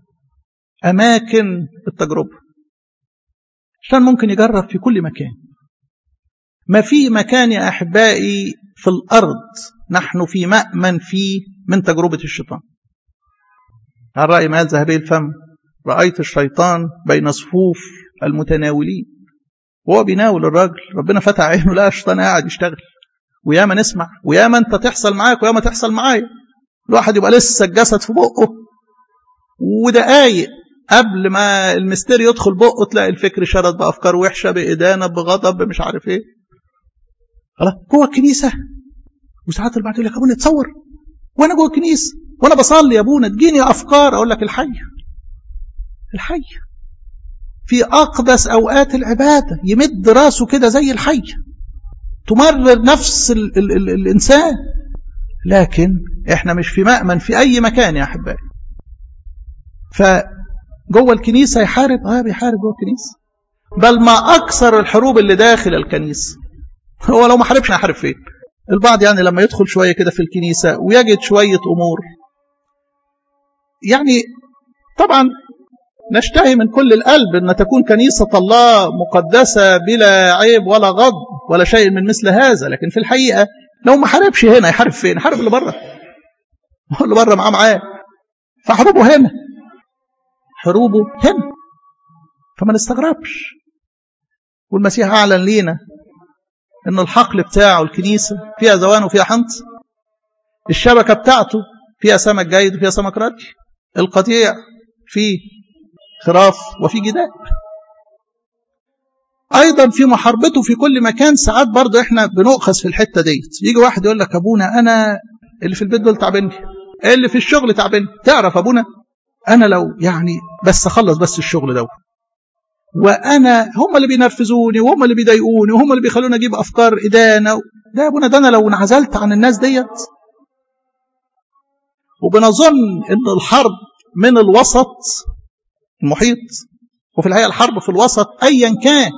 اماكن التجربه عشان ممكن يجرب في كل مكان ما في مكان يا أحبائي في الأرض نحن في مأمن فيه من تجربة الشيطان على رأي مال ذهبي الفم رأيت الشيطان بين صفوف المتناولين وهو بيناول الراجل ربنا فتح عينه لقى الشيطان قاعد يشتغل وياما نسمع وياما انت تحصل معاك وياما تحصل معايا الواحد يبقى لسه الجسد في بقه ودقايق قبل ما المستير يدخل بقه تلاقي الفكر شرد بافكار وحشه بادانه بغضب بمش عارف ايه خلاص جوه الكنيسه وساعات البعض يقول لك ابونا تصور وانا جوه الكنيسه وانا بصلي يا ابونا تجيني افكار اقول لك الحي الحي في اقدس اوقات العباده يمد راسه كده زي الحي تمرر نفس ال ال ال الانسان لكن احنا مش في مأمن في اي مكان يا احبائي جوه الكنيسة يحارب اه بيحارب جوه الكنيسة بل ما أكثر الحروب اللي داخل الكنيسة هو لو ما حاربش هيحارب فين البعض يعني لما يدخل شوية كده في الكنيسة ويجد شوية أمور يعني طبعا نشتهي من كل القلب أن تكون كنيسة الله مقدسة بلا عيب ولا غض ولا شيء من مثل هذا لكن في الحقيقة لو ما حاربش هنا يحارب فين يحارب اللي بره اللي بره معاه معاه فحروبه هنا حروبه هنا فما نستغربش والمسيح أعلن لينا ان الحقل بتاعه الكنيسة فيها زوان وفيها حنط الشبكة بتاعته فيها سمك جيد وفيها سمك ردي القطيع فيه خراف وفي جداء ايضا في محاربته في كل مكان ساعات برضه احنا بنؤخذ في الحته ديت يجي واحد يقول لك ابونا انا اللي في البيت دول تعبني اللي في الشغل تعبني تعرف ابونا انا لو يعني بس اخلص بس الشغل دوت وانا هم اللي بينرفزوني وهم اللي بيضايقوني وهم اللي بيخلوني اجيب افكار ادانه ده يا ابونا ده انا لو انعزلت عن الناس ديت وبنظن ان الحرب من الوسط المحيط وفي الحقيقه الحرب في الوسط ايا كان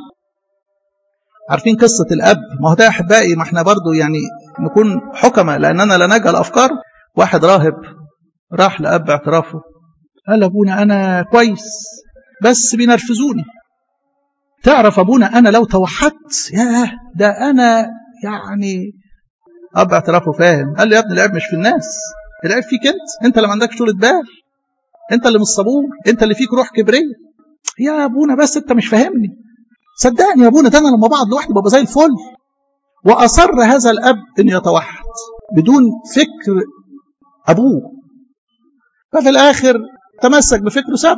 عارفين قصه الاب ما هو ده احبائي ما احنا برضو يعني نكون حكمة لاننا لا نجهل افكار واحد راهب راح لاب اعترافه قال ابونا انا كويس بس بينرفزوني تعرف ابونا انا لو توحدت ياه ده انا يعني اب اعترافه فاهم قال له يا ابني العيب مش في الناس العيب فيك انت انت اللي ما عندكش طولة بال انت اللي مش صبور انت اللي فيك روح كبريه يا ابونا بس انت مش فاهمني صدقني يا ابونا ده انا لما بقعد لوحدي ببقى زي الفل واصر هذا الاب ان يتوحد بدون فكر ابوه ففي الاخر تمسك بفكره ساب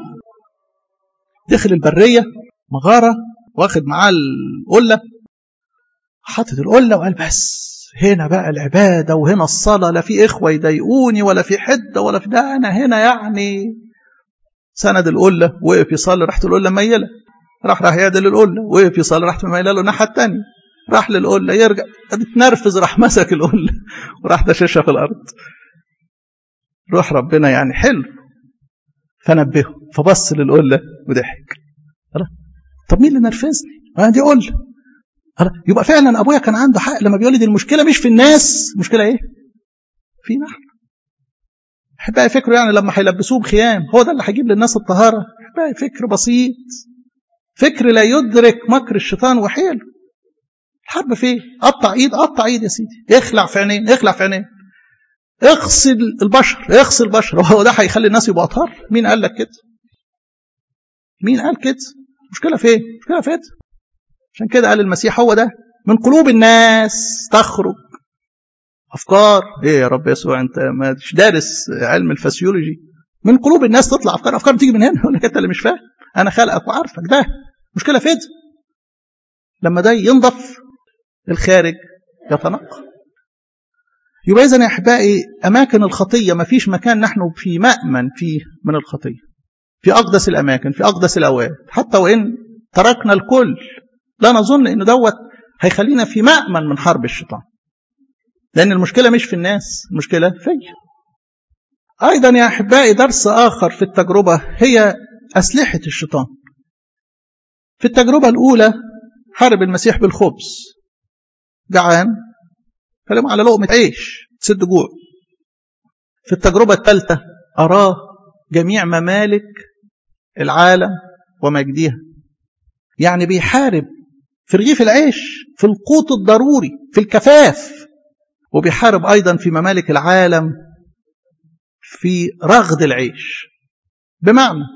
دخل البريه مغاره واخد معاه القله حاطط القله وقال بس هنا بقى العباده وهنا الصلاه لا في اخوه يضايقوني ولا في حده ولا في ده انا هنا يعني سند القله وقف يصلي راحت القله ميله راح راح يعدل القله وقف يصلي راحت ميله له الناحيه الثانيه راح للقله يرجع اتنرفز راح مسك القله وراح دششها في الارض روح ربنا يعني حلو فنبهه فبص للقله وضحك طب مين اللي نرفزني؟ انا دي قله يبقى فعلا ابويا كان عنده حق لما بيقول لي دي المشكله مش في الناس المشكله ايه؟ فينا احنا احبائي فكره يعني لما هيلبسوه بخيام هو ده اللي هيجيب للناس الطهاره احبائي فكر بسيط فكر لا يدرك مكر الشيطان وحيله الحرب فين؟ قطع ايد قطع ايد يا سيدي اخلع في عينين اخلع في عينين اغسل البشر اغسل البشر هو ده هيخلي الناس يبقوا اطهار مين قال لك كده؟ مين قال كده؟ مشكله فين؟ مشكله فين؟ عشان كده قال المسيح هو ده من قلوب الناس تخرج افكار ايه يا رب يسوع انت مش دارس علم الفسيولوجي من قلوب الناس تطلع افكار افكار بتيجي من هنا يقول لك انت اللي مش فاهم انا خلقك وعارفك ده مشكله فين لما ده ينضف الخارج يتنقى يبقى اذا يا احبائي اماكن الخطيه ما فيش مكان نحن في مامن فيه من الخطيه في اقدس الاماكن في اقدس الاوقات حتى وان تركنا الكل لا نظن ان دوت هيخلينا في مأمن من حرب الشيطان لأن المشكلة مش في الناس المشكلة فيا أيضا يا أحبائي درس آخر في التجربة هي أسلحة الشيطان في التجربة الأولى حارب المسيح بالخبز جعان كلمه على لقمة عيش تسد جوع في التجربة الثالثة أراه جميع ممالك العالم ومجدها يعني بيحارب في رغيف العيش في القوت الضروري في الكفاف وبيحارب أيضا في ممالك العالم في رغد العيش بمعنى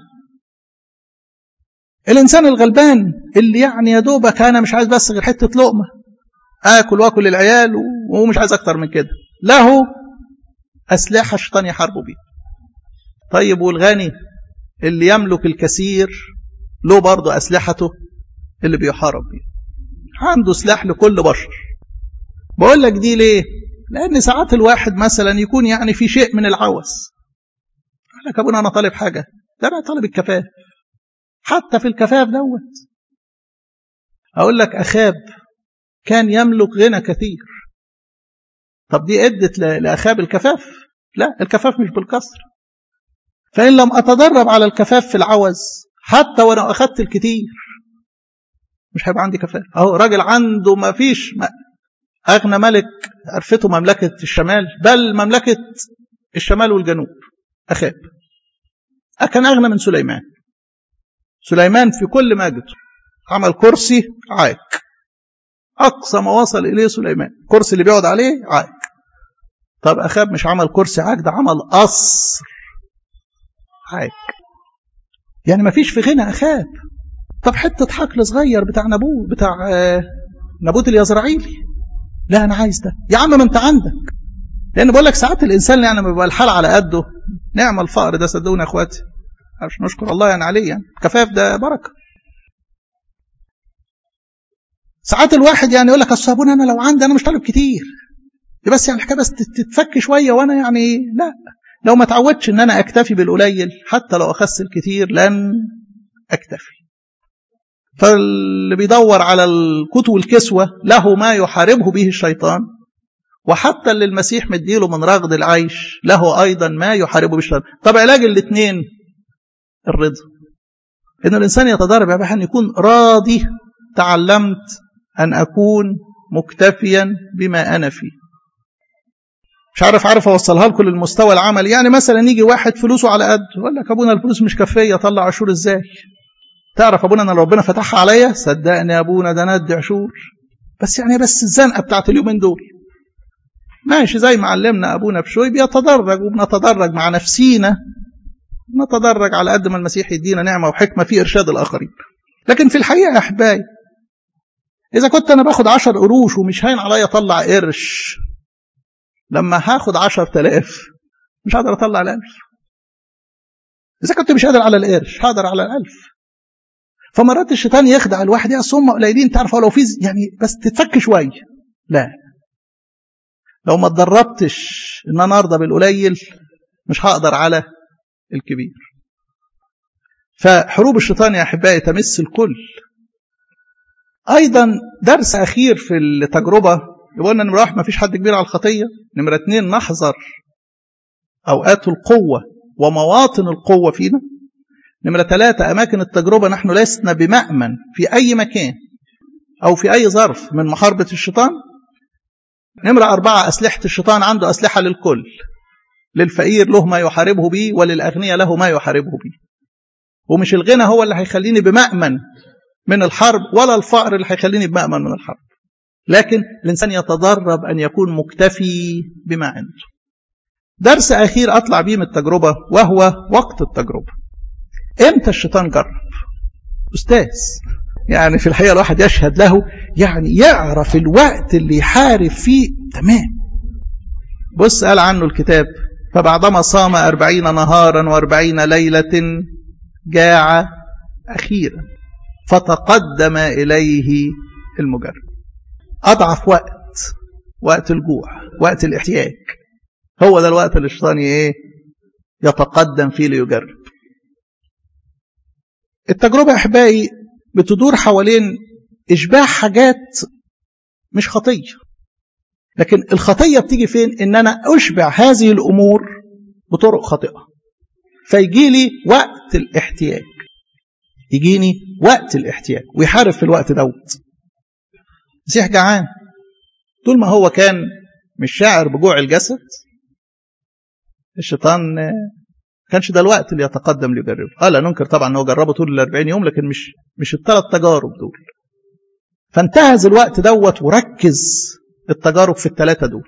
الإنسان الغلبان اللي يعني يا دوبك أنا مش عايز بس غير حتة لقمة آكل وآكل العيال وهو مش عايز أكتر من كده له أسلحة الشيطان يحاربوا بيه طيب والغني اللي يملك الكثير له برضه أسلحته اللي بيحارب بيه عنده سلاح لكل بشر بقول لك دي ليه لأن ساعات الواحد مثلا يكون يعني في شيء من العوز قال لك أبونا أنا طالب حاجة ده أنا طالب الكفاف حتى في الكفاف دوت أقول لك أخاب كان يملك غنى كثير طب دي ادت لأخاب الكفاف لا الكفاف مش بالكسر فإن لم أتدرب على الكفاف في العوز حتى ولو أخذت الكتير مش هيبقى عندي كفاف أهو راجل عنده ما فيش ما أغنى ملك عرفته مملكة الشمال بل مملكة الشمال والجنوب أخاب كان أغنى من سليمان سليمان في كل مجده عمل كرسي عاك أقصى ما وصل إليه سليمان كرسي اللي بيقعد عليه عاك طب أخاب مش عمل كرسي عاك ده عمل قصر عاك يعني ما فيش في غنى أخاب طب حتة حقل صغير بتاع نابوت بتاع نابوت اليزرعيلي لا أنا عايز ده يا عم ما أنت عندك لأن بقول لك ساعات الإنسان يعني بيبقى الحال على قده نعم الفقر ده صدقوني يا إخواتي عشان نشكر الله يعني عليه يعني كفاف ده بركة ساعات الواحد يعني يقول لك اصل ابونا انا لو عندي انا مش طالب كتير بس يعني الحكايه بس تتفك شويه وانا يعني لا لو ما اتعودش ان انا اكتفي بالقليل حتى لو اخس الكتير لن اكتفي فاللي بيدور على القوت والكسوه له ما يحاربه به الشيطان وحتى اللي المسيح مديله من رغد العيش له ايضا ما يحاربه به الشيطان طب علاج الاثنين الرضا ان الانسان يتدرب يا ان يكون راضي تعلمت أن أكون مكتفيا بما أنا فيه مش عارف عارف أوصلها لكم للمستوى العملي يعني مثلا يجي واحد فلوسه على قد يقول لك أبونا الفلوس مش كفية طلع عشور إزاي تعرف أبونا أنا ربنا فتحها عليا صدقني يا أبونا ده ندي عشور بس يعني بس الزنقة بتاعت اليومين دول ماشي زي ما علمنا أبونا بشوي بيتدرج وبنتدرج مع نفسينا نتدرج على قد ما المسيح يدينا نعمة وحكمة في إرشاد الآخرين لكن في الحقيقة يا أحبائي إذا كنت أنا باخد عشر قروش ومش هين عليا أطلع قرش لما هاخد عشر تلاف مش هقدر أطلع الألف إذا كنت مش قادر على القرش هقدر على الألف فمرات الشيطان يخدع الواحد يا هم قليلين تعرف لو في يعني بس تتفك شوية لا لو ما اتدربتش ان انا ارضى بالقليل مش هقدر على الكبير فحروب الشيطان يا احبائي تمس الكل ايضا درس اخير في التجربه يقول لنا نمره واحد ما فيش حد كبير على الخطيه نمره اثنين نحذر اوقات القوه ومواطن القوه فينا نمره ثلاثه اماكن التجربه نحن لسنا بمامن في اي مكان او في اي ظرف من محاربه الشيطان نمره اربعه اسلحه الشيطان عنده اسلحه للكل للفقير له ما يحاربه به وللاغنياء له ما يحاربه به ومش الغنى هو اللي هيخليني بمأمن من الحرب ولا الفقر اللي هيخليني بمأمن من الحرب لكن الإنسان يتدرب أن يكون مكتفي بما عنده درس أخير أطلع بيه من التجربة وهو وقت التجربة إمتى الشيطان جرب أستاذ يعني في الحقيقة الواحد يشهد له يعني يعرف الوقت اللي يحارب فيه تمام بص قال عنه الكتاب فبعدما صام أربعين نهارا وأربعين ليلة جاع أخيرا فتقدم إليه المجرب أضعف وقت وقت الجوع وقت الاحتياج هو ده الوقت اللي الشيطان ايه يتقدم فيه ليجرب التجربة أحبائي بتدور حوالين إشباع حاجات مش خطية لكن الخطية بتيجي فين إن أنا أشبع هذه الأمور بطرق خاطئة فيجي لي وقت الاحتياج يجيني وقت الاحتياج ويحارب في الوقت دوت مسيح جعان طول ما هو كان مش شاعر بجوع الجسد الشيطان كانش ده الوقت اللي يتقدم ليجربه اه لا ننكر طبعا ان هو جربه طول ال 40 يوم لكن مش مش الثلاث تجارب دول فانتهز الوقت دوت وركز التجارب في الثلاثه دول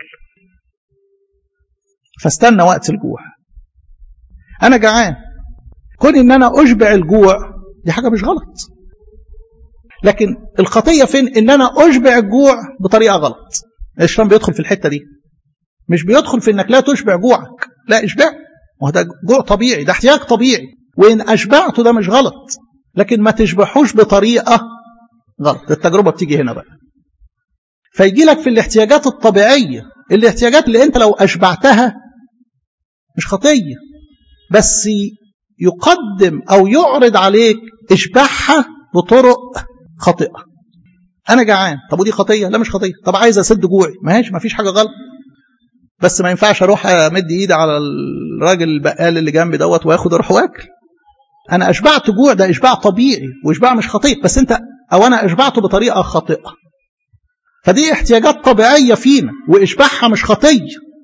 فاستنى وقت الجوع انا جعان كون ان انا اشبع الجوع دي حاجه مش غلط لكن الخطيه فين ان انا اشبع الجوع بطريقه غلط الشيطان بيدخل في الحته دي مش بيدخل في انك لا تشبع جوعك لا اشبع وهو ده جوع طبيعي ده احتياج طبيعي وان اشبعته ده مش غلط لكن ما تشبعوش بطريقه غلط التجربه بتيجي هنا بقى فيجي لك في الاحتياجات الطبيعيه الاحتياجات اللي انت لو اشبعتها مش خطيه بس يقدم او يعرض عليك اشبعها بطرق خاطئه انا جعان طب ودي خطيه لا مش خطيه طب عايز اسد جوعي ماشي ما فيش حاجه غلط بس ما ينفعش اروح امد ايدي على الراجل البقال اللي جنبي دوت واخد اروح واكل انا اشبعت جوع ده اشباع طبيعي واشباع مش خطيئ بس انت او انا اشبعته بطريقه خاطئه فدي احتياجات طبيعيه فينا واشباعها مش خطيه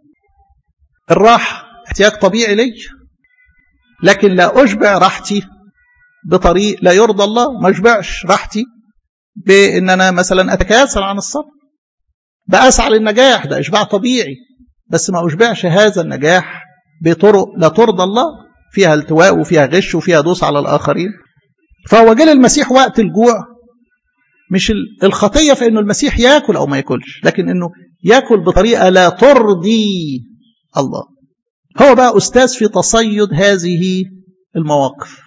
الراحه احتياج طبيعي لي لكن لا اشبع راحتي بطريق لا يرضى الله ما اشبعش راحتي بان انا مثلا اتكاسل عن الصبر بأسعى للنجاح ده اشباع طبيعي بس ما اشبعش هذا النجاح بطرق لا ترضى الله فيها التواء وفيها غش وفيها دوس على الآخرين فهو جه المسيح وقت الجوع مش الخطية في أنه المسيح يأكل أو ما يأكلش لكن أنه يأكل بطريقة لا ترضي الله هو بقى أستاذ في تصيد هذه المواقف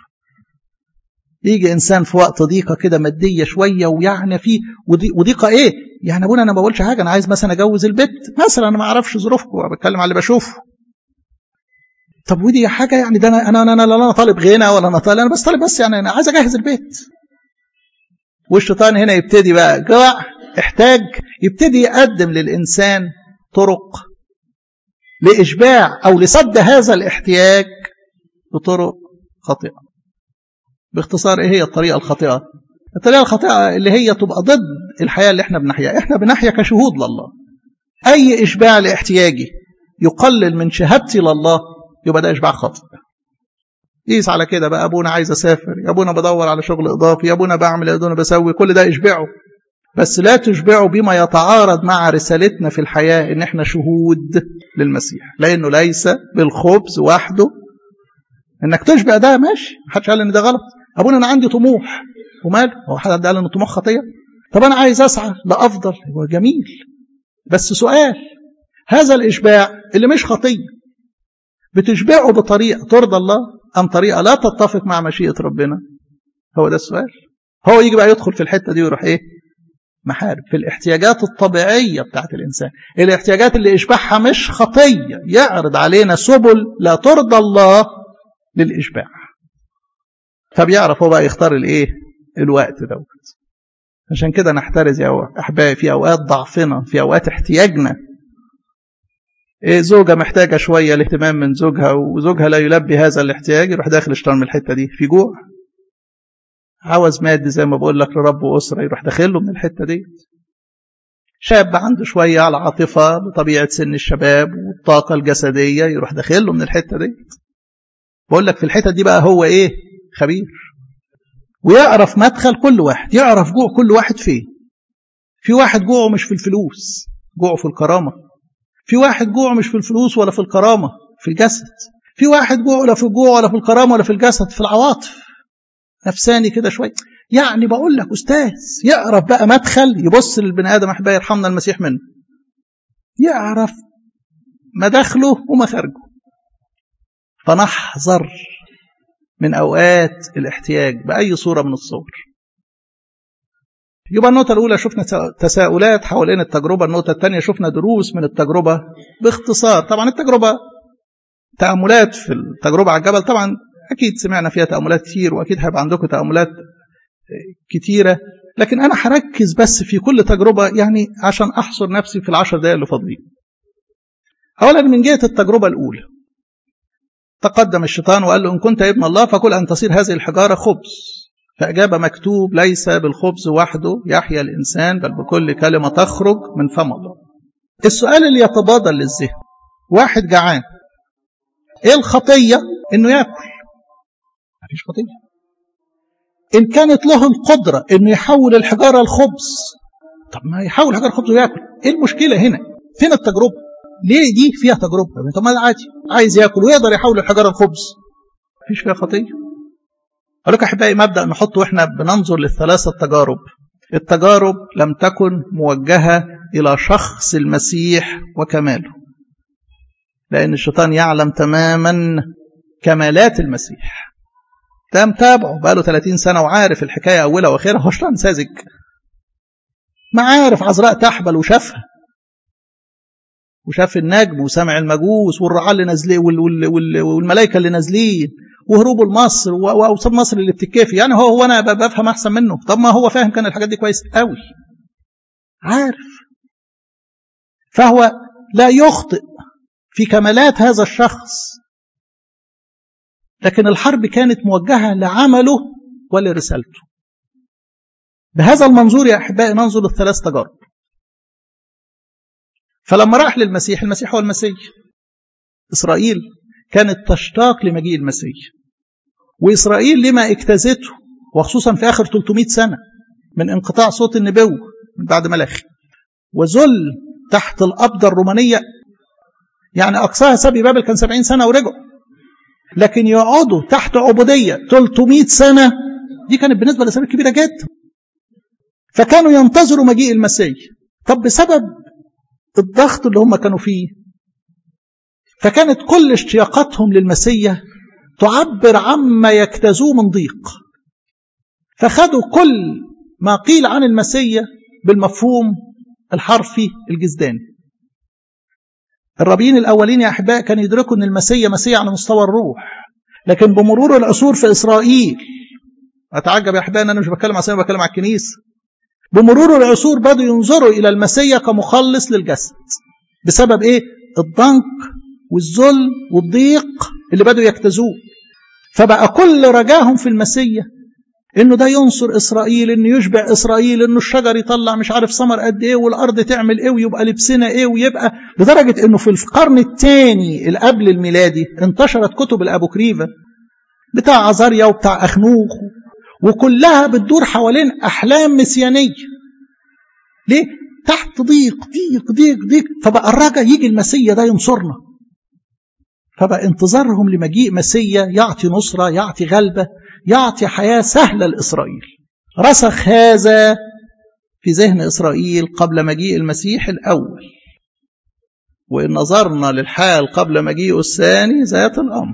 يجي إنسان في وقت ضيقة كده مادية شوية ويعني فيه وضيقة إيه يعني أبونا أنا ما بقولش حاجة أنا عايز مثلا أجوز البيت مثلا أنا ما أعرفش ظروفكم بتكلم على اللي بشوفه طب ودي حاجه يعني ده انا انا انا لا انا طالب غنى ولا انا طالب انا بس طالب بس يعني انا عايز اجهز البيت والشيطان هنا يبتدي بقى جوع احتاج يبتدي يقدم للانسان طرق لاشباع او لسد هذا الاحتياج بطرق خاطئه باختصار ايه هي الطريقه الخاطئه الطريقه الخاطئه اللي هي تبقى ضد الحياه اللي احنا بنحياها احنا بنحيا كشهود لله اي اشباع لاحتياجي يقلل من شهادتي لله يبقى ده اشباع خاطئ قيس على كده بقى ابونا عايز اسافر يا ابونا بدور على شغل اضافي يا ابونا بعمل يا ابونا بسوي كل ده اشبعه بس لا تشبعه بما يتعارض مع رسالتنا في الحياه ان احنا شهود للمسيح لانه ليس بالخبز وحده انك تشبع ده ماشي محدش قال ان ده غلط ابونا انا عندي طموح وماله هو حد قال ان الطموح خطيه طب انا عايز اسعى لافضل هو جميل بس سؤال هذا الاشباع اللي مش خطيه بتشبعه بطريقة ترضى الله أم طريقة لا تتفق مع مشيئة ربنا هو ده السؤال هو يجي بقى يدخل في الحتة دي ويروح إيه محارب في الاحتياجات الطبيعية بتاعت الإنسان الاحتياجات اللي إشباعها مش خطية يعرض علينا سبل لا ترضى الله للإشباع فبيعرف هو بقى يختار الإيه الوقت دوت عشان كده نحترز يا أحبائي في أوقات ضعفنا في أوقات احتياجنا إيه زوجة محتاجة شوية الاهتمام من زوجها وزوجها لا يلبي هذا الاحتياج يروح داخل اشتغل من الحتة دي في جوع عاوز مادي زي ما بقول لك لرب وأسرة يروح داخل له من الحتة دي شاب عنده شوية على عاطفة بطبيعة سن الشباب والطاقة الجسدية يروح داخل له من الحتة دي بقول لك في الحتة دي بقى هو ايه خبير ويعرف مدخل كل واحد يعرف جوع كل واحد فين في واحد جوعه مش في الفلوس جوعه في الكرامة في واحد جوعه مش في الفلوس ولا في الكرامة في الجسد في واحد جوعه لا في الجوع ولا في الكرامة ولا في الجسد في العواطف نفساني كده شوية يعني بقول لك أستاذ يعرف بقى مدخل يبص للبني آدم أحبائي يرحمنا المسيح منه يعرف مداخله ومخارجه فنحذر من أوقات الاحتياج بأي صورة من الصور يبقى النقطة الأولى شفنا تساؤلات حوالين التجربة النقطة الثانية شفنا دروس من التجربة باختصار طبعا التجربة تأملات في التجربة على الجبل طبعا أكيد سمعنا فيها تأملات كتير وأكيد هيبقى عندكم تأملات كتيرة لكن أنا هركز بس في كل تجربة يعني عشان أحصر نفسي في العشر دقائق اللي فاضلين أولا من جهة التجربة الأولى تقدم الشيطان وقال له إن كنت ابن الله فكل أن تصير هذه الحجارة خبز فأجاب مكتوب ليس بالخبز وحده يحيا الإنسان بل بكل كلمة تخرج من فم الله السؤال اللي يتبادر للذهن واحد جعان ايه الخطية انه ياكل مفيش خطية ان كانت له القدرة انه يحول الحجارة الخبز طب ما يحول الحجارة الخبز وياكل ايه المشكلة هنا فين التجربة ليه دي فيها تجربة طب ما عادي عايز ياكل ويقدر يحول الحجارة الخبز مفيش فيها خطية أقول لك أحبائي مبدأ نحط وإحنا بننظر للثلاثة التجارب التجارب لم تكن موجهة إلى شخص المسيح وكماله لأن الشيطان يعلم تماما كمالات المسيح ده متابعه بقاله 30 سنة وعارف الحكاية أولها وآخرها هو شيطان ساذج ما عارف عذراء تحبل وشافها وشاف النجم وسمع المجوس والرعاة اللي نازلين والملائكة اللي نازلين وهروبه لمصر واوصال مصر اللي بتتكافي يعني هو هو انا بفهم احسن منه طب ما هو فاهم كان الحاجات دي كويس قوي عارف فهو لا يخطئ في كمالات هذا الشخص لكن الحرب كانت موجهة لعمله ولرسالته بهذا المنظور يا أحبائي ننظر للثلاث تجارب فلما راح للمسيح المسيح هو المسيح إسرائيل كانت تشتاق لمجيء المسيح وإسرائيل لما اجتازته وخصوصا في آخر 300 سنة من انقطاع صوت النبوة من بعد ملاخي وذل تحت القبضة الرومانية يعني أقصاها سبي بابل كان 70 سنة ورجعوا لكن يقعدوا تحت عبودية 300 سنة دي كانت بالنسبة لإسرائيل كبيرة جدا فكانوا ينتظروا مجيء المسيح طب بسبب الضغط اللي هم كانوا فيه فكانت كل اشتياقاتهم للمسيح تعبر عما يجتازوه من ضيق فخدوا كل ما قيل عن المسيح بالمفهوم الحرفي الجزداني الرابين الأولين يا أحباء كانوا يدركوا أن المسيح مسيح على مستوى الروح لكن بمرور العصور في إسرائيل أتعجب يا أحباء أن أنا مش بتكلم على بتكلم على الكنيسة بمرور العصور بدأوا ينظروا إلى المسيح كمخلص للجسد بسبب إيه؟ الضنك والذل والضيق اللي بدأوا يجتازوه فبقى كل رجاهم في المسيح انه ده ينصر اسرائيل انه يشبع اسرائيل انه الشجر يطلع مش عارف ثمر قد ايه والارض تعمل ايه ويبقى لبسنا ايه ويبقى لدرجه انه في القرن الثاني اللي قبل الميلادي انتشرت كتب الابوكريفه بتاع عزاريا وبتاع اخنوخ وكلها بتدور حوالين احلام مسيانيه ليه تحت ضيق ضيق ضيق ضيق فبقى الرجا يجي المسيا ده ينصرنا فبقى انتظارهم لمجيء مسيا يعطي نصره يعطي غلبه يعطي حياة سهلة لإسرائيل رسخ هذا في ذهن إسرائيل قبل مجيء المسيح الأول وإن نظرنا للحال قبل مجيئه الثاني ذات الأمر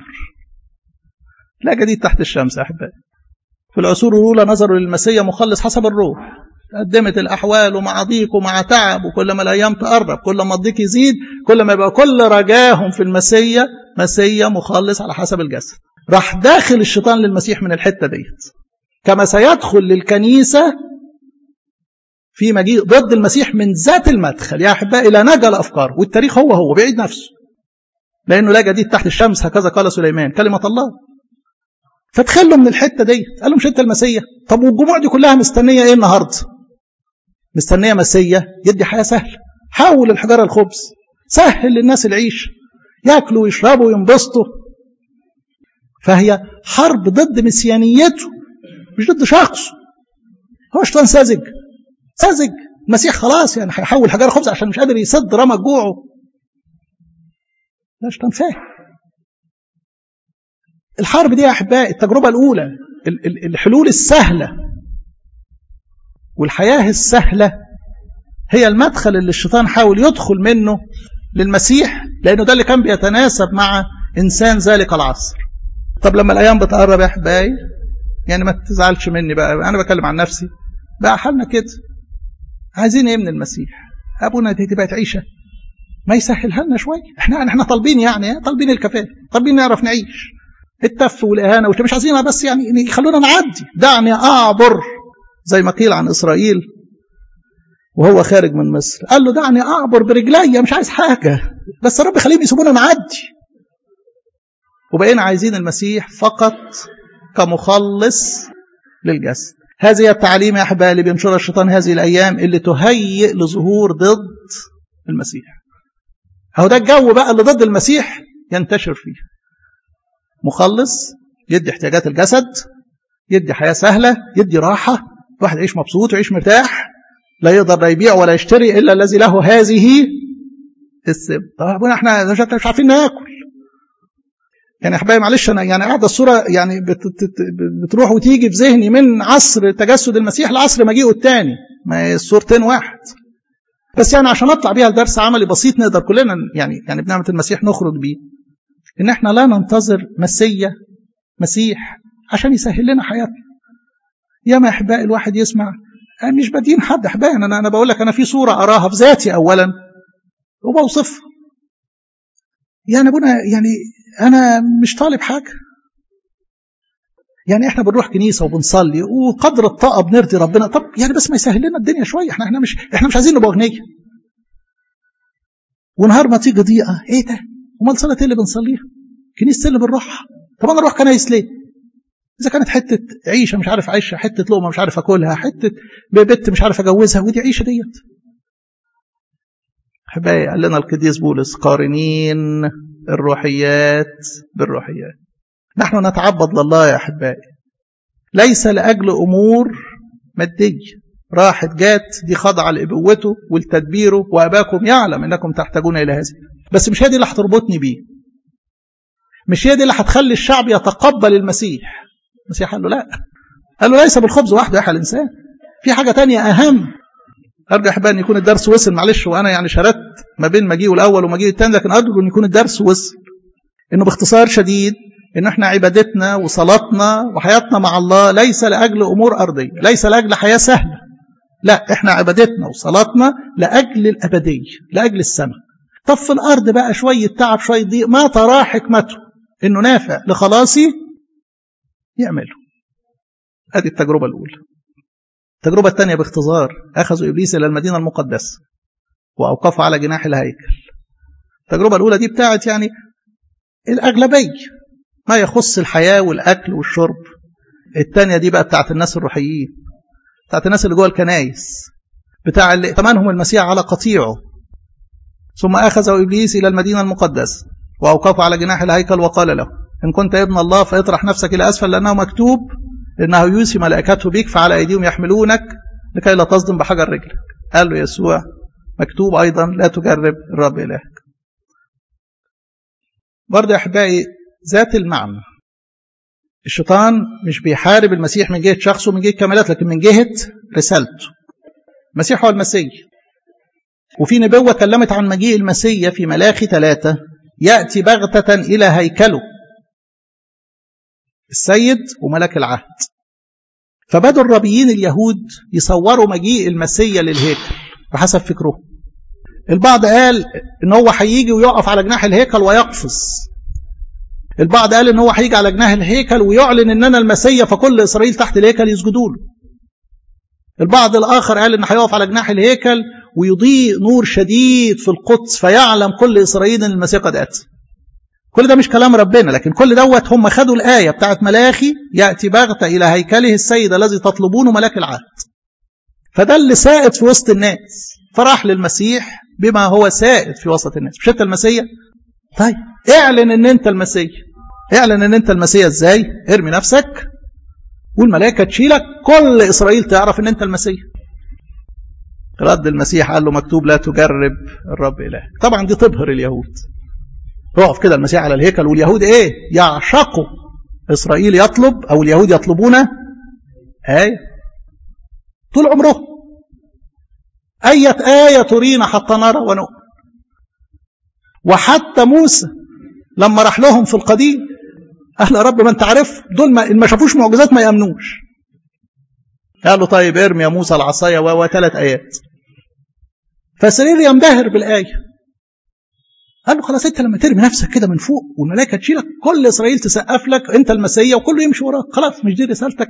لا جديد تحت الشمس أحبائي في العصور الأولى نظروا للمسيح مخلص حسب الروح قدمت الأحوال ومع ضيق ومع تعب وكل ما الأيام تقرب كل ما الضيق يزيد كل ما يبقى كل رجاهم في المسيح مسيح مخلص على حسب الجسد راح داخل الشيطان للمسيح من الحتة ديت كما سيدخل للكنيسة في مجيء ضد المسيح من ذات المدخل يا أحبائي لا نجا الأفكار والتاريخ هو هو بيعيد نفسه لأنه لا جديد تحت الشمس هكذا قال سليمان كلمة الله فتخلوا من الحتة ديت قال له مش أنت المسيح طب والجموع دي كلها مستنية إيه النهاردة مستنية مسيح يدي حياة سهلة حول الحجارة الخبز سهل للناس العيش ياكلوا ويشربوا وينبسطوا فهي حرب ضد مسيانيته مش ضد شخصه هو شيطان ساذج ساذج المسيح خلاص يعني هيحول حجار خبز عشان مش قادر يسد رمى جوعه ده شيطان فاهم الحرب دي يا احبائي التجربه الاولى الحلول السهله والحياه السهله هي المدخل اللي الشيطان حاول يدخل منه للمسيح لانه ده اللي كان بيتناسب مع انسان ذلك العصر طب لما الايام بتقرب يا احبائي يعني ما تزعلش مني بقى انا بكلم عن نفسي بقى حالنا كده عايزين ايه من المسيح ابونا دي بقت عيشه ما يسهلها لنا شويه احنا احنا طالبين يعني طالبين الكفايه طالبين نعرف نعيش التف والاهانه مش عايزينها بس يعني يخلونا نعدي دعني اعبر زي ما قيل عن اسرائيل وهو خارج من مصر قال له دعني اعبر برجلي مش عايز حاجه بس رب خليهم يسيبونا نعدي وبقينا عايزين المسيح فقط كمخلص للجسد هذه التعليم يا احبائي اللي بينشرها الشيطان هذه الايام اللي تهيئ لظهور ضد المسيح هو ده الجو بقى اللي ضد المسيح ينتشر فيه مخلص يدي احتياجات الجسد يدي حياه سهله يدي راحه الواحد يعيش مبسوط ويعيش مرتاح لا يقدر لا يبيع ولا يشتري الا الذي له هذه السب طب ابونا احنا مش عارفين ناكل يعني احبائي معلش انا يعني قاعده الصوره يعني بتروح وتيجي في ذهني من عصر تجسد المسيح لعصر مجيئه الثاني ما الصورتين واحد بس يعني عشان اطلع بيها لدرس عملي بسيط نقدر كلنا يعني يعني بنعمه المسيح نخرج بيه ان احنا لا ننتظر مسيا مسيح عشان يسهل لنا حياتنا يا ما احبائي الواحد يسمع أنا مش بدين حد احبائي انا انا بقول لك انا في صوره اراها في ذاتي اولا وبوصفها يعني ابونا يعني انا مش طالب حاجه يعني احنا بنروح كنيسه وبنصلي وقدر الطاقه بنرضي ربنا طب يعني بس ما يسهل لنا الدنيا شويه احنا احنا مش احنا مش عايزين نبقى اغنياء ونهار ما تيجي ضيقه ايه ده امال صلاه ايه اللي بنصليها كنيسه اللي بنروحها طب انا اروح كنايس ليه اذا كانت حته عيشه مش عارف عيشها حته لقمه مش عارف اكلها حته بنت مش عارف اجوزها ودي عيشه ديت احبائي قال لنا القديس بولس قارنين الروحيات بالروحيات نحن نتعبد لله يا احبائي ليس لاجل امور ماديه راحت جات دي خاضعه لابوته ولتدبيره واباكم يعلم انكم تحتاجون الى هذه بس مش هي دي اللي هتربطني بيه مش هي دي اللي هتخلي الشعب يتقبل المسيح المسيح قال له لا قال له ليس بالخبز وحده يحيى الانسان في حاجه تانية اهم ارجع احب ان يكون الدرس وصل معلش وانا يعني شردت ما بين مجيء الاول ومجيء الثاني لكن ارجو ان يكون الدرس وصل انه باختصار شديد ان احنا عبادتنا وصلاتنا وحياتنا مع الله ليس لاجل امور ارضيه ليس لاجل حياه سهله لا احنا عبادتنا وصلاتنا لاجل الابديه لاجل السماء طب في الارض بقى شويه تعب شويه ضيق ما تراه حكمته انه نافع لخلاصي يعمله هذه التجربه الاولى التجربه الثانيه باختصار اخذوا ابليس الى المدينه المقدسه واوقفوا على جناح الهيكل التجربه الاولى دي بتاعت يعني الاغلبيه ما يخص الحياه والاكل والشرب الثانيه دي بقى بتاعت الناس الروحيين بتاعت الناس اللي جوه الكنايس بتاع اللي ائتمنهم المسيح على قطيعه ثم أخذه إبليس إلى المدينة المقدسة وأوقفه على جناح الهيكل وقال له إن كنت ابن الله فاطرح نفسك إلى أسفل لأنه مكتوب إنه يوصي ملائكته بك فعلى أيديهم يحملونك لكي لا تصدم بحجر رجلك قال له يسوع مكتوب أيضا لا تجرب الرب إلهك برضه يا أحبائي ذات المعنى الشيطان مش بيحارب المسيح من جهة شخصه من جهة كمالات لكن من جهة رسالته المسيح هو المسيح وفي نبوة كلمت عن مجيء المسيح في ملاخي ثلاثة يأتي بغتة إلى هيكله السيد وملك العهد فبدوا الربيين اليهود يصوروا مجيء المسيح للهيكل بحسب فكرهم البعض قال ان هو هيجي ويقف على جناح الهيكل ويقفز البعض قال ان هو هيجي على جناح الهيكل ويعلن ان انا المسيح فكل اسرائيل تحت الهيكل يسجدوا له البعض الاخر قال ان هيقف على جناح الهيكل ويضيء نور شديد في القدس فيعلم كل اسرائيل ان المسيح قد اتى كل ده مش كلام ربنا لكن كل دوت هم خدوا الايه بتاعت ملاخي ياتي بغته الى هيكله السيد الذي تطلبونه ملاك العهد فده اللي سائد في وسط الناس فراح للمسيح بما هو سائد في وسط الناس مش انت المسيح طيب اعلن ان انت المسيح اعلن ان انت المسيح ازاي ارمي نفسك والملائكه تشيلك كل اسرائيل تعرف ان انت المسيح رد المسيح قال له مكتوب لا تجرب الرب إلهك طبعا دي تبهر اليهود يقف كده المسيح على الهيكل واليهود ايه يعشقوا إسرائيل يطلب أو اليهود يطلبون آية طول عمره أية آية ترينا حتى نرى ونؤمن وحتى موسى لما راح لهم في القديم قال يا رب ما انت عارف دول ما, ما شافوش معجزات ما يامنوش قال له طيب ارمي يا موسى العصايه وثلاث ايات فسرير ينبهر بالايه قال له خلاص انت لما ترمي نفسك كده من فوق والملائكه تشيلك كل اسرائيل تسقف لك انت المسيا وكله يمشي وراك خلاص مش دي رسالتك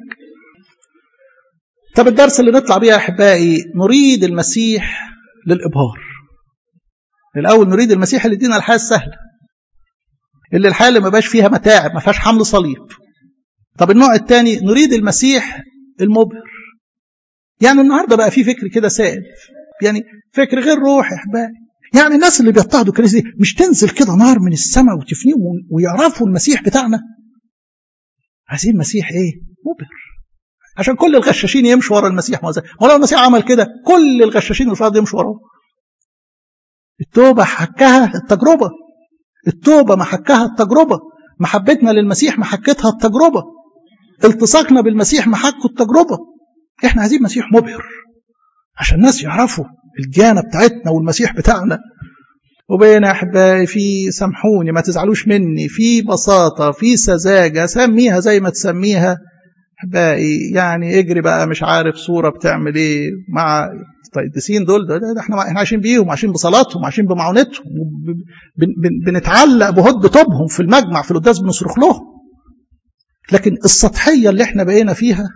طب الدرس اللي نطلع بيه يا احبائي نريد المسيح للابهار الاول نريد المسيح اللي يدينا الحياه السهله اللي الحياه اللي ما بقاش فيها متاعب ما فيهاش حمل صليب طب النوع الثاني نريد المسيح المبهر يعني النهارده بقى في فكر كده سائد يعني فكر غير روحي يا احبائي يعني الناس اللي بيضطهدوا الكنيسه دي مش تنزل كده نار من السماء وتفنيهم ويعرفوا المسيح بتاعنا عايزين المسيح ايه مبهر عشان كل الغشاشين يمشوا ورا المسيح ولو المسيح عمل كده كل الغشاشين اللي في الارض يمشوا وراه التوبه حكها التجربه التوبه محكها التجربه محبتنا للمسيح محكتها التجربه التصاقنا بالمسيح محكه التجربه احنا عايزين مسيح مبهر عشان الناس يعرفوا الديانه بتاعتنا والمسيح بتاعنا وبين احبائي في سامحوني ما تزعلوش مني في بساطه في سذاجه سميها زي ما تسميها احبائي يعني اجري بقى مش عارف صوره بتعمل ايه مع القديسين دول ده, ده احنا احنا عايشين بيهم عايشين بصلاتهم عايشين بمعونتهم بن بن بنتعلق بهد طوبهم في المجمع في القداس بنصرخ لهم لكن السطحيه اللي احنا بقينا فيها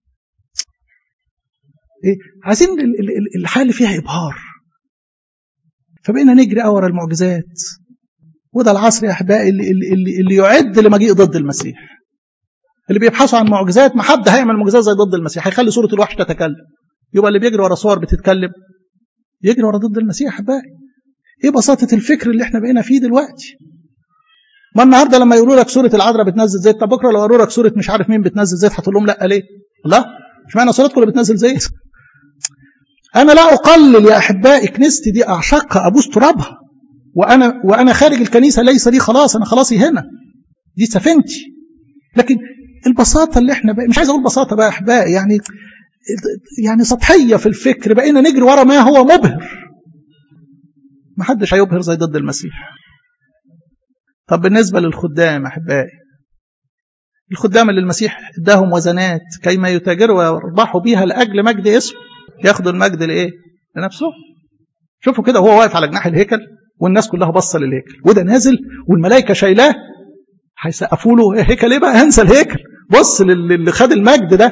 إيه؟ عايزين الحياه اللي فيها ابهار فبقينا نجري ورا المعجزات وده العصر يا احبائي اللي, اللي, اللي يعد لمجيء ضد المسيح اللي بيبحثوا عن معجزات ما حد هيعمل معجزات زي ضد المسيح هيخلي صوره الوحش تتكلم يبقى اللي بيجري ورا صور بتتكلم يجري ورا ضد المسيح يا احبائي ايه بساطه الفكر اللي احنا بقينا فيه دلوقتي ما النهارده لما يقولوا لك سوره العذراء بتنزل زيت طب بكره لو قالوا لك سوره مش عارف مين بتنزل زيت هتقول لهم لا ليه؟ لا مش معنى صورتكم اللي بتنزل زيت انا لا اقلل يا احبائي كنيستي دي اعشقها ابوس ترابها وانا وانا خارج الكنيسه ليس لي خلاص انا خلاصي هنا دي سفينتي لكن البساطه اللي احنا بقى مش عايز اقول بساطه بقى يا احبائي يعني يعني سطحيه في الفكر بقينا نجري ورا ما هو مبهر ما حدش هيبهر زي ضد المسيح طب بالنسبة للخدام أحبائي الخدام اللي المسيح اداهم وزنات كيما يتاجروا ويربحوا بيها لأجل مجد اسمه ياخدوا المجد لإيه؟ لنفسهم شوفوا كده وهو واقف على جناح الهيكل والناس كلها باصه للهيكل وده نازل والملائكة شايلاه هيسقفوا له هيكل ايه بقى انسى الهيكل بص اللي خد المجد ده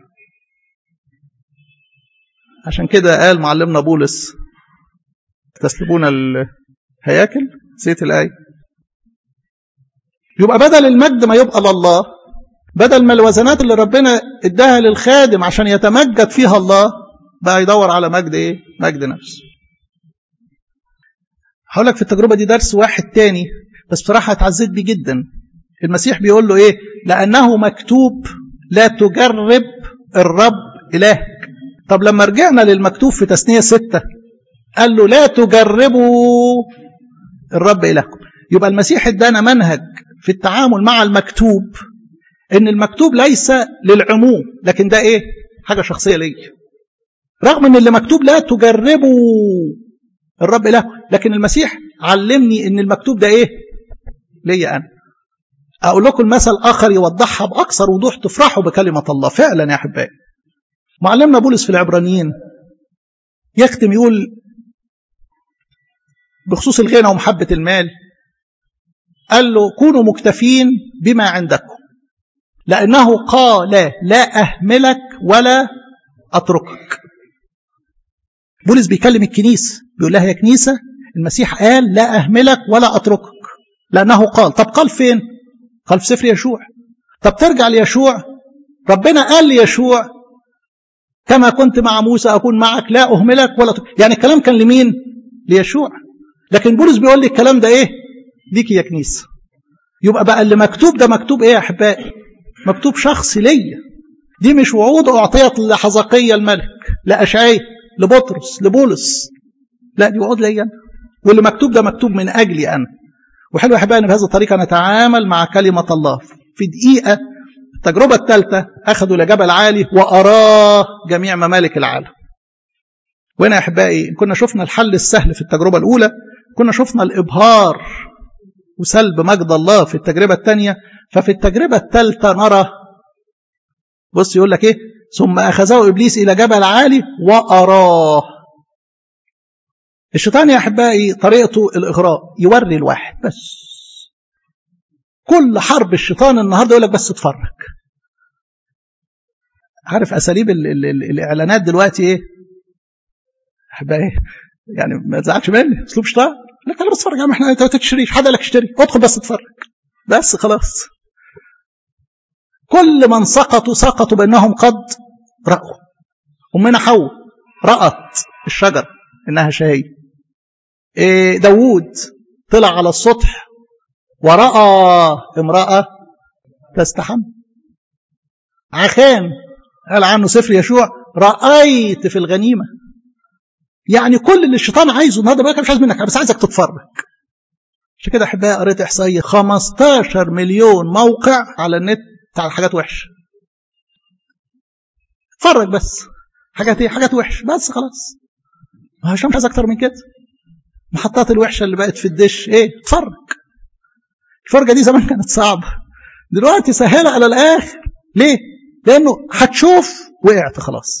عشان كده قال معلمنا بولس تسلبون الهياكل نسيت الآية يبقى بدل المجد ما يبقى لله بدل ما الوزنات اللي ربنا اداها للخادم عشان يتمجد فيها الله بقى يدور على مجد ايه مجد نفسه هقول لك في التجربة دي درس واحد تاني بس بصراحة اتعزيت بيه جدا المسيح بيقول له ايه لأنه مكتوب لا تجرب الرب إلهك طب لما رجعنا للمكتوب في تثنية ستة قال له لا تجربوا الرب إلهكم يبقى المسيح ادانا منهج في التعامل مع المكتوب ان المكتوب ليس للعموم لكن ده ايه حاجه شخصيه ليا رغم ان اللي مكتوب لا تجربوا الرب اله لكن المسيح علمني ان المكتوب ده ايه ليا انا اقول لكم المثل اخر يوضحها باكثر وضوح تفرحوا بكلمه الله فعلا يا احبائي معلمنا بولس في العبرانيين يختم يقول بخصوص الغنى ومحبه المال قال له كونوا مكتفين بما عندكم لأنه قال لا أهملك ولا أتركك بولس بيكلم الكنيسة بيقول لها يا كنيسة المسيح قال لا أهملك ولا أتركك لأنه قال طب قال فين قال في سفر يشوع طب ترجع ليشوع ربنا قال ليشوع كما كنت مع موسى أكون معك لا أهملك ولا أتركك يعني الكلام كان لمين ليشوع لكن بولس بيقول لي الكلام ده إيه ليك يا كنيسة يبقى بقى اللي مكتوب ده مكتوب ايه يا احبائي مكتوب شخصي ليا دي مش وعود اعطيت لحزقية الملك لاشعياء لبطرس لبولس لا دي وعود ليا واللي مكتوب ده مكتوب من اجلي انا وحلو يا احبائي بهذه الطريقه نتعامل مع كلمه الله في دقيقه التجربه الثالثه اخذوا لجبل عالي واراه جميع ممالك العالم وهنا يا احبائي كنا شفنا الحل السهل في التجربه الاولى كنا شفنا الابهار وسلب مجد الله في التجربة الثانية ففي التجربة الثالثة نرى بص يقول لك ايه ثم أخذه إبليس إلى جبل عالي وأراه الشيطان يا أحبائي طريقته الإغراء يوري الواحد بس كل حرب الشيطان النهاردة يقول لك بس اتفرج عارف أساليب ال ال ال الإعلانات دلوقتي إيه أحبائي يعني ما تزعلش مني أسلوب شيطان لك انا بس اتفرج يا عم احنا انت ما تشتريش حد لك اشتري ادخل بس اتفرج بس خلاص كل من سقطوا سقطوا بانهم قد رأوا امنا حواء رأت الشجر انها شهية إيه داوود طلع على السطح ورأى امرأة تستحم عخان قال عنه سفر يشوع رأيت في الغنيمة يعني كل اللي الشيطان عايزه النهارده بقى مش عايز منك بس عايزك تتفرج عشان كده احبائي قريت احصائيه 15 مليون موقع على النت بتاع حاجات وحشه اتفرج بس حاجات ايه حاجات وحش بس خلاص عشان مش عايز اكتر من كده المحطات الوحشه اللي بقت في الدش ايه اتفرج الفرجه دي زمان كانت صعبه دلوقتي سهله على الاخر ليه لانه هتشوف وقعت خلاص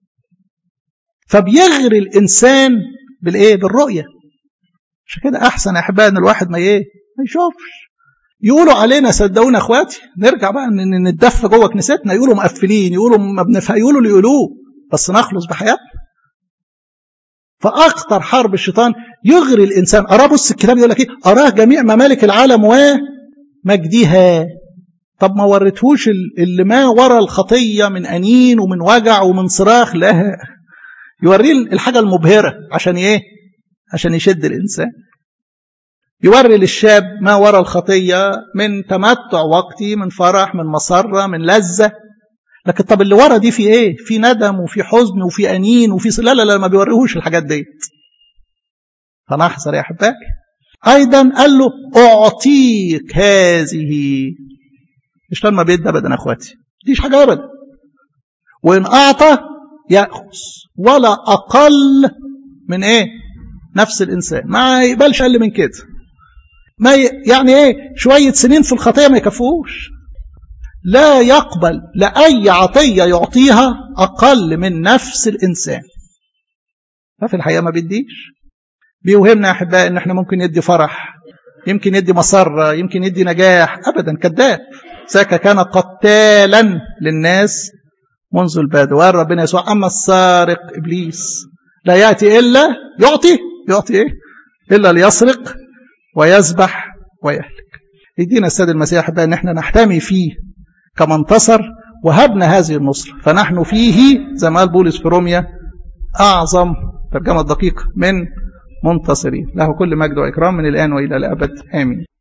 فبيغري الانسان بالايه بالرؤيه عشان كده احسن يا احبائي ان الواحد ما ايه ما يشوفش يقولوا علينا صدقونا اخواتي نرجع بقى ان نتدفى جوه كنيستنا يقولوا مقفلين يقولوا ما بنفهم يقولوا اللي يقولوه بس نخلص بحياتنا فأخطر حرب الشيطان يغري الإنسان أراه بص الكتاب يقول لك إيه أراه جميع ممالك العالم ومجدها طب ما وريتهوش اللي ما ورا الخطية من أنين ومن وجع ومن صراخ لا يوريه الحاجة المبهرة عشان إيه عشان يشد الإنسان يوري للشاب ما وراء الخطية من تمتع وقتي من فرح من مسرة من لذة لكن طب اللي ورا دي في ايه في ندم وفي حزن وفي انين وفي لا لا لا ما بيوريهوش الحاجات ديت فنحذر يا احبائي ايضا قال له اعطيك هذه مش لما بيدي ابدا اخواتي ديش حاجه ابدا وان اعطى ياخذ ولا اقل من ايه نفس الانسان ما يقبلش اقل من كده ما يعني ايه شويه سنين في الخطيه ما يكفوش لا يقبل لأي عطية يعطيها أقل من نفس الإنسان ففي الحقيقة ما بيديش بيوهمنا يا أحبائي إن إحنا ممكن يدي فرح يمكن يدي مسرة يمكن يدي نجاح أبدا كذاب ساكا كان قتالا للناس منذ البدء وقال ربنا يسوع أما السارق إبليس لا يأتي إلا يعطي يعطي إيه إلا ليسرق ويذبح ويهلك يدينا السيد المسيح بقى ان احنا نحتمي فيه كما انتصر وهبنا هذه النصرة فنحن فيه زي ما قال بولس في روميا أعظم ترجمة دقيقة من منتصرين له كل مجد وإكرام من الآن وإلى الأبد آمين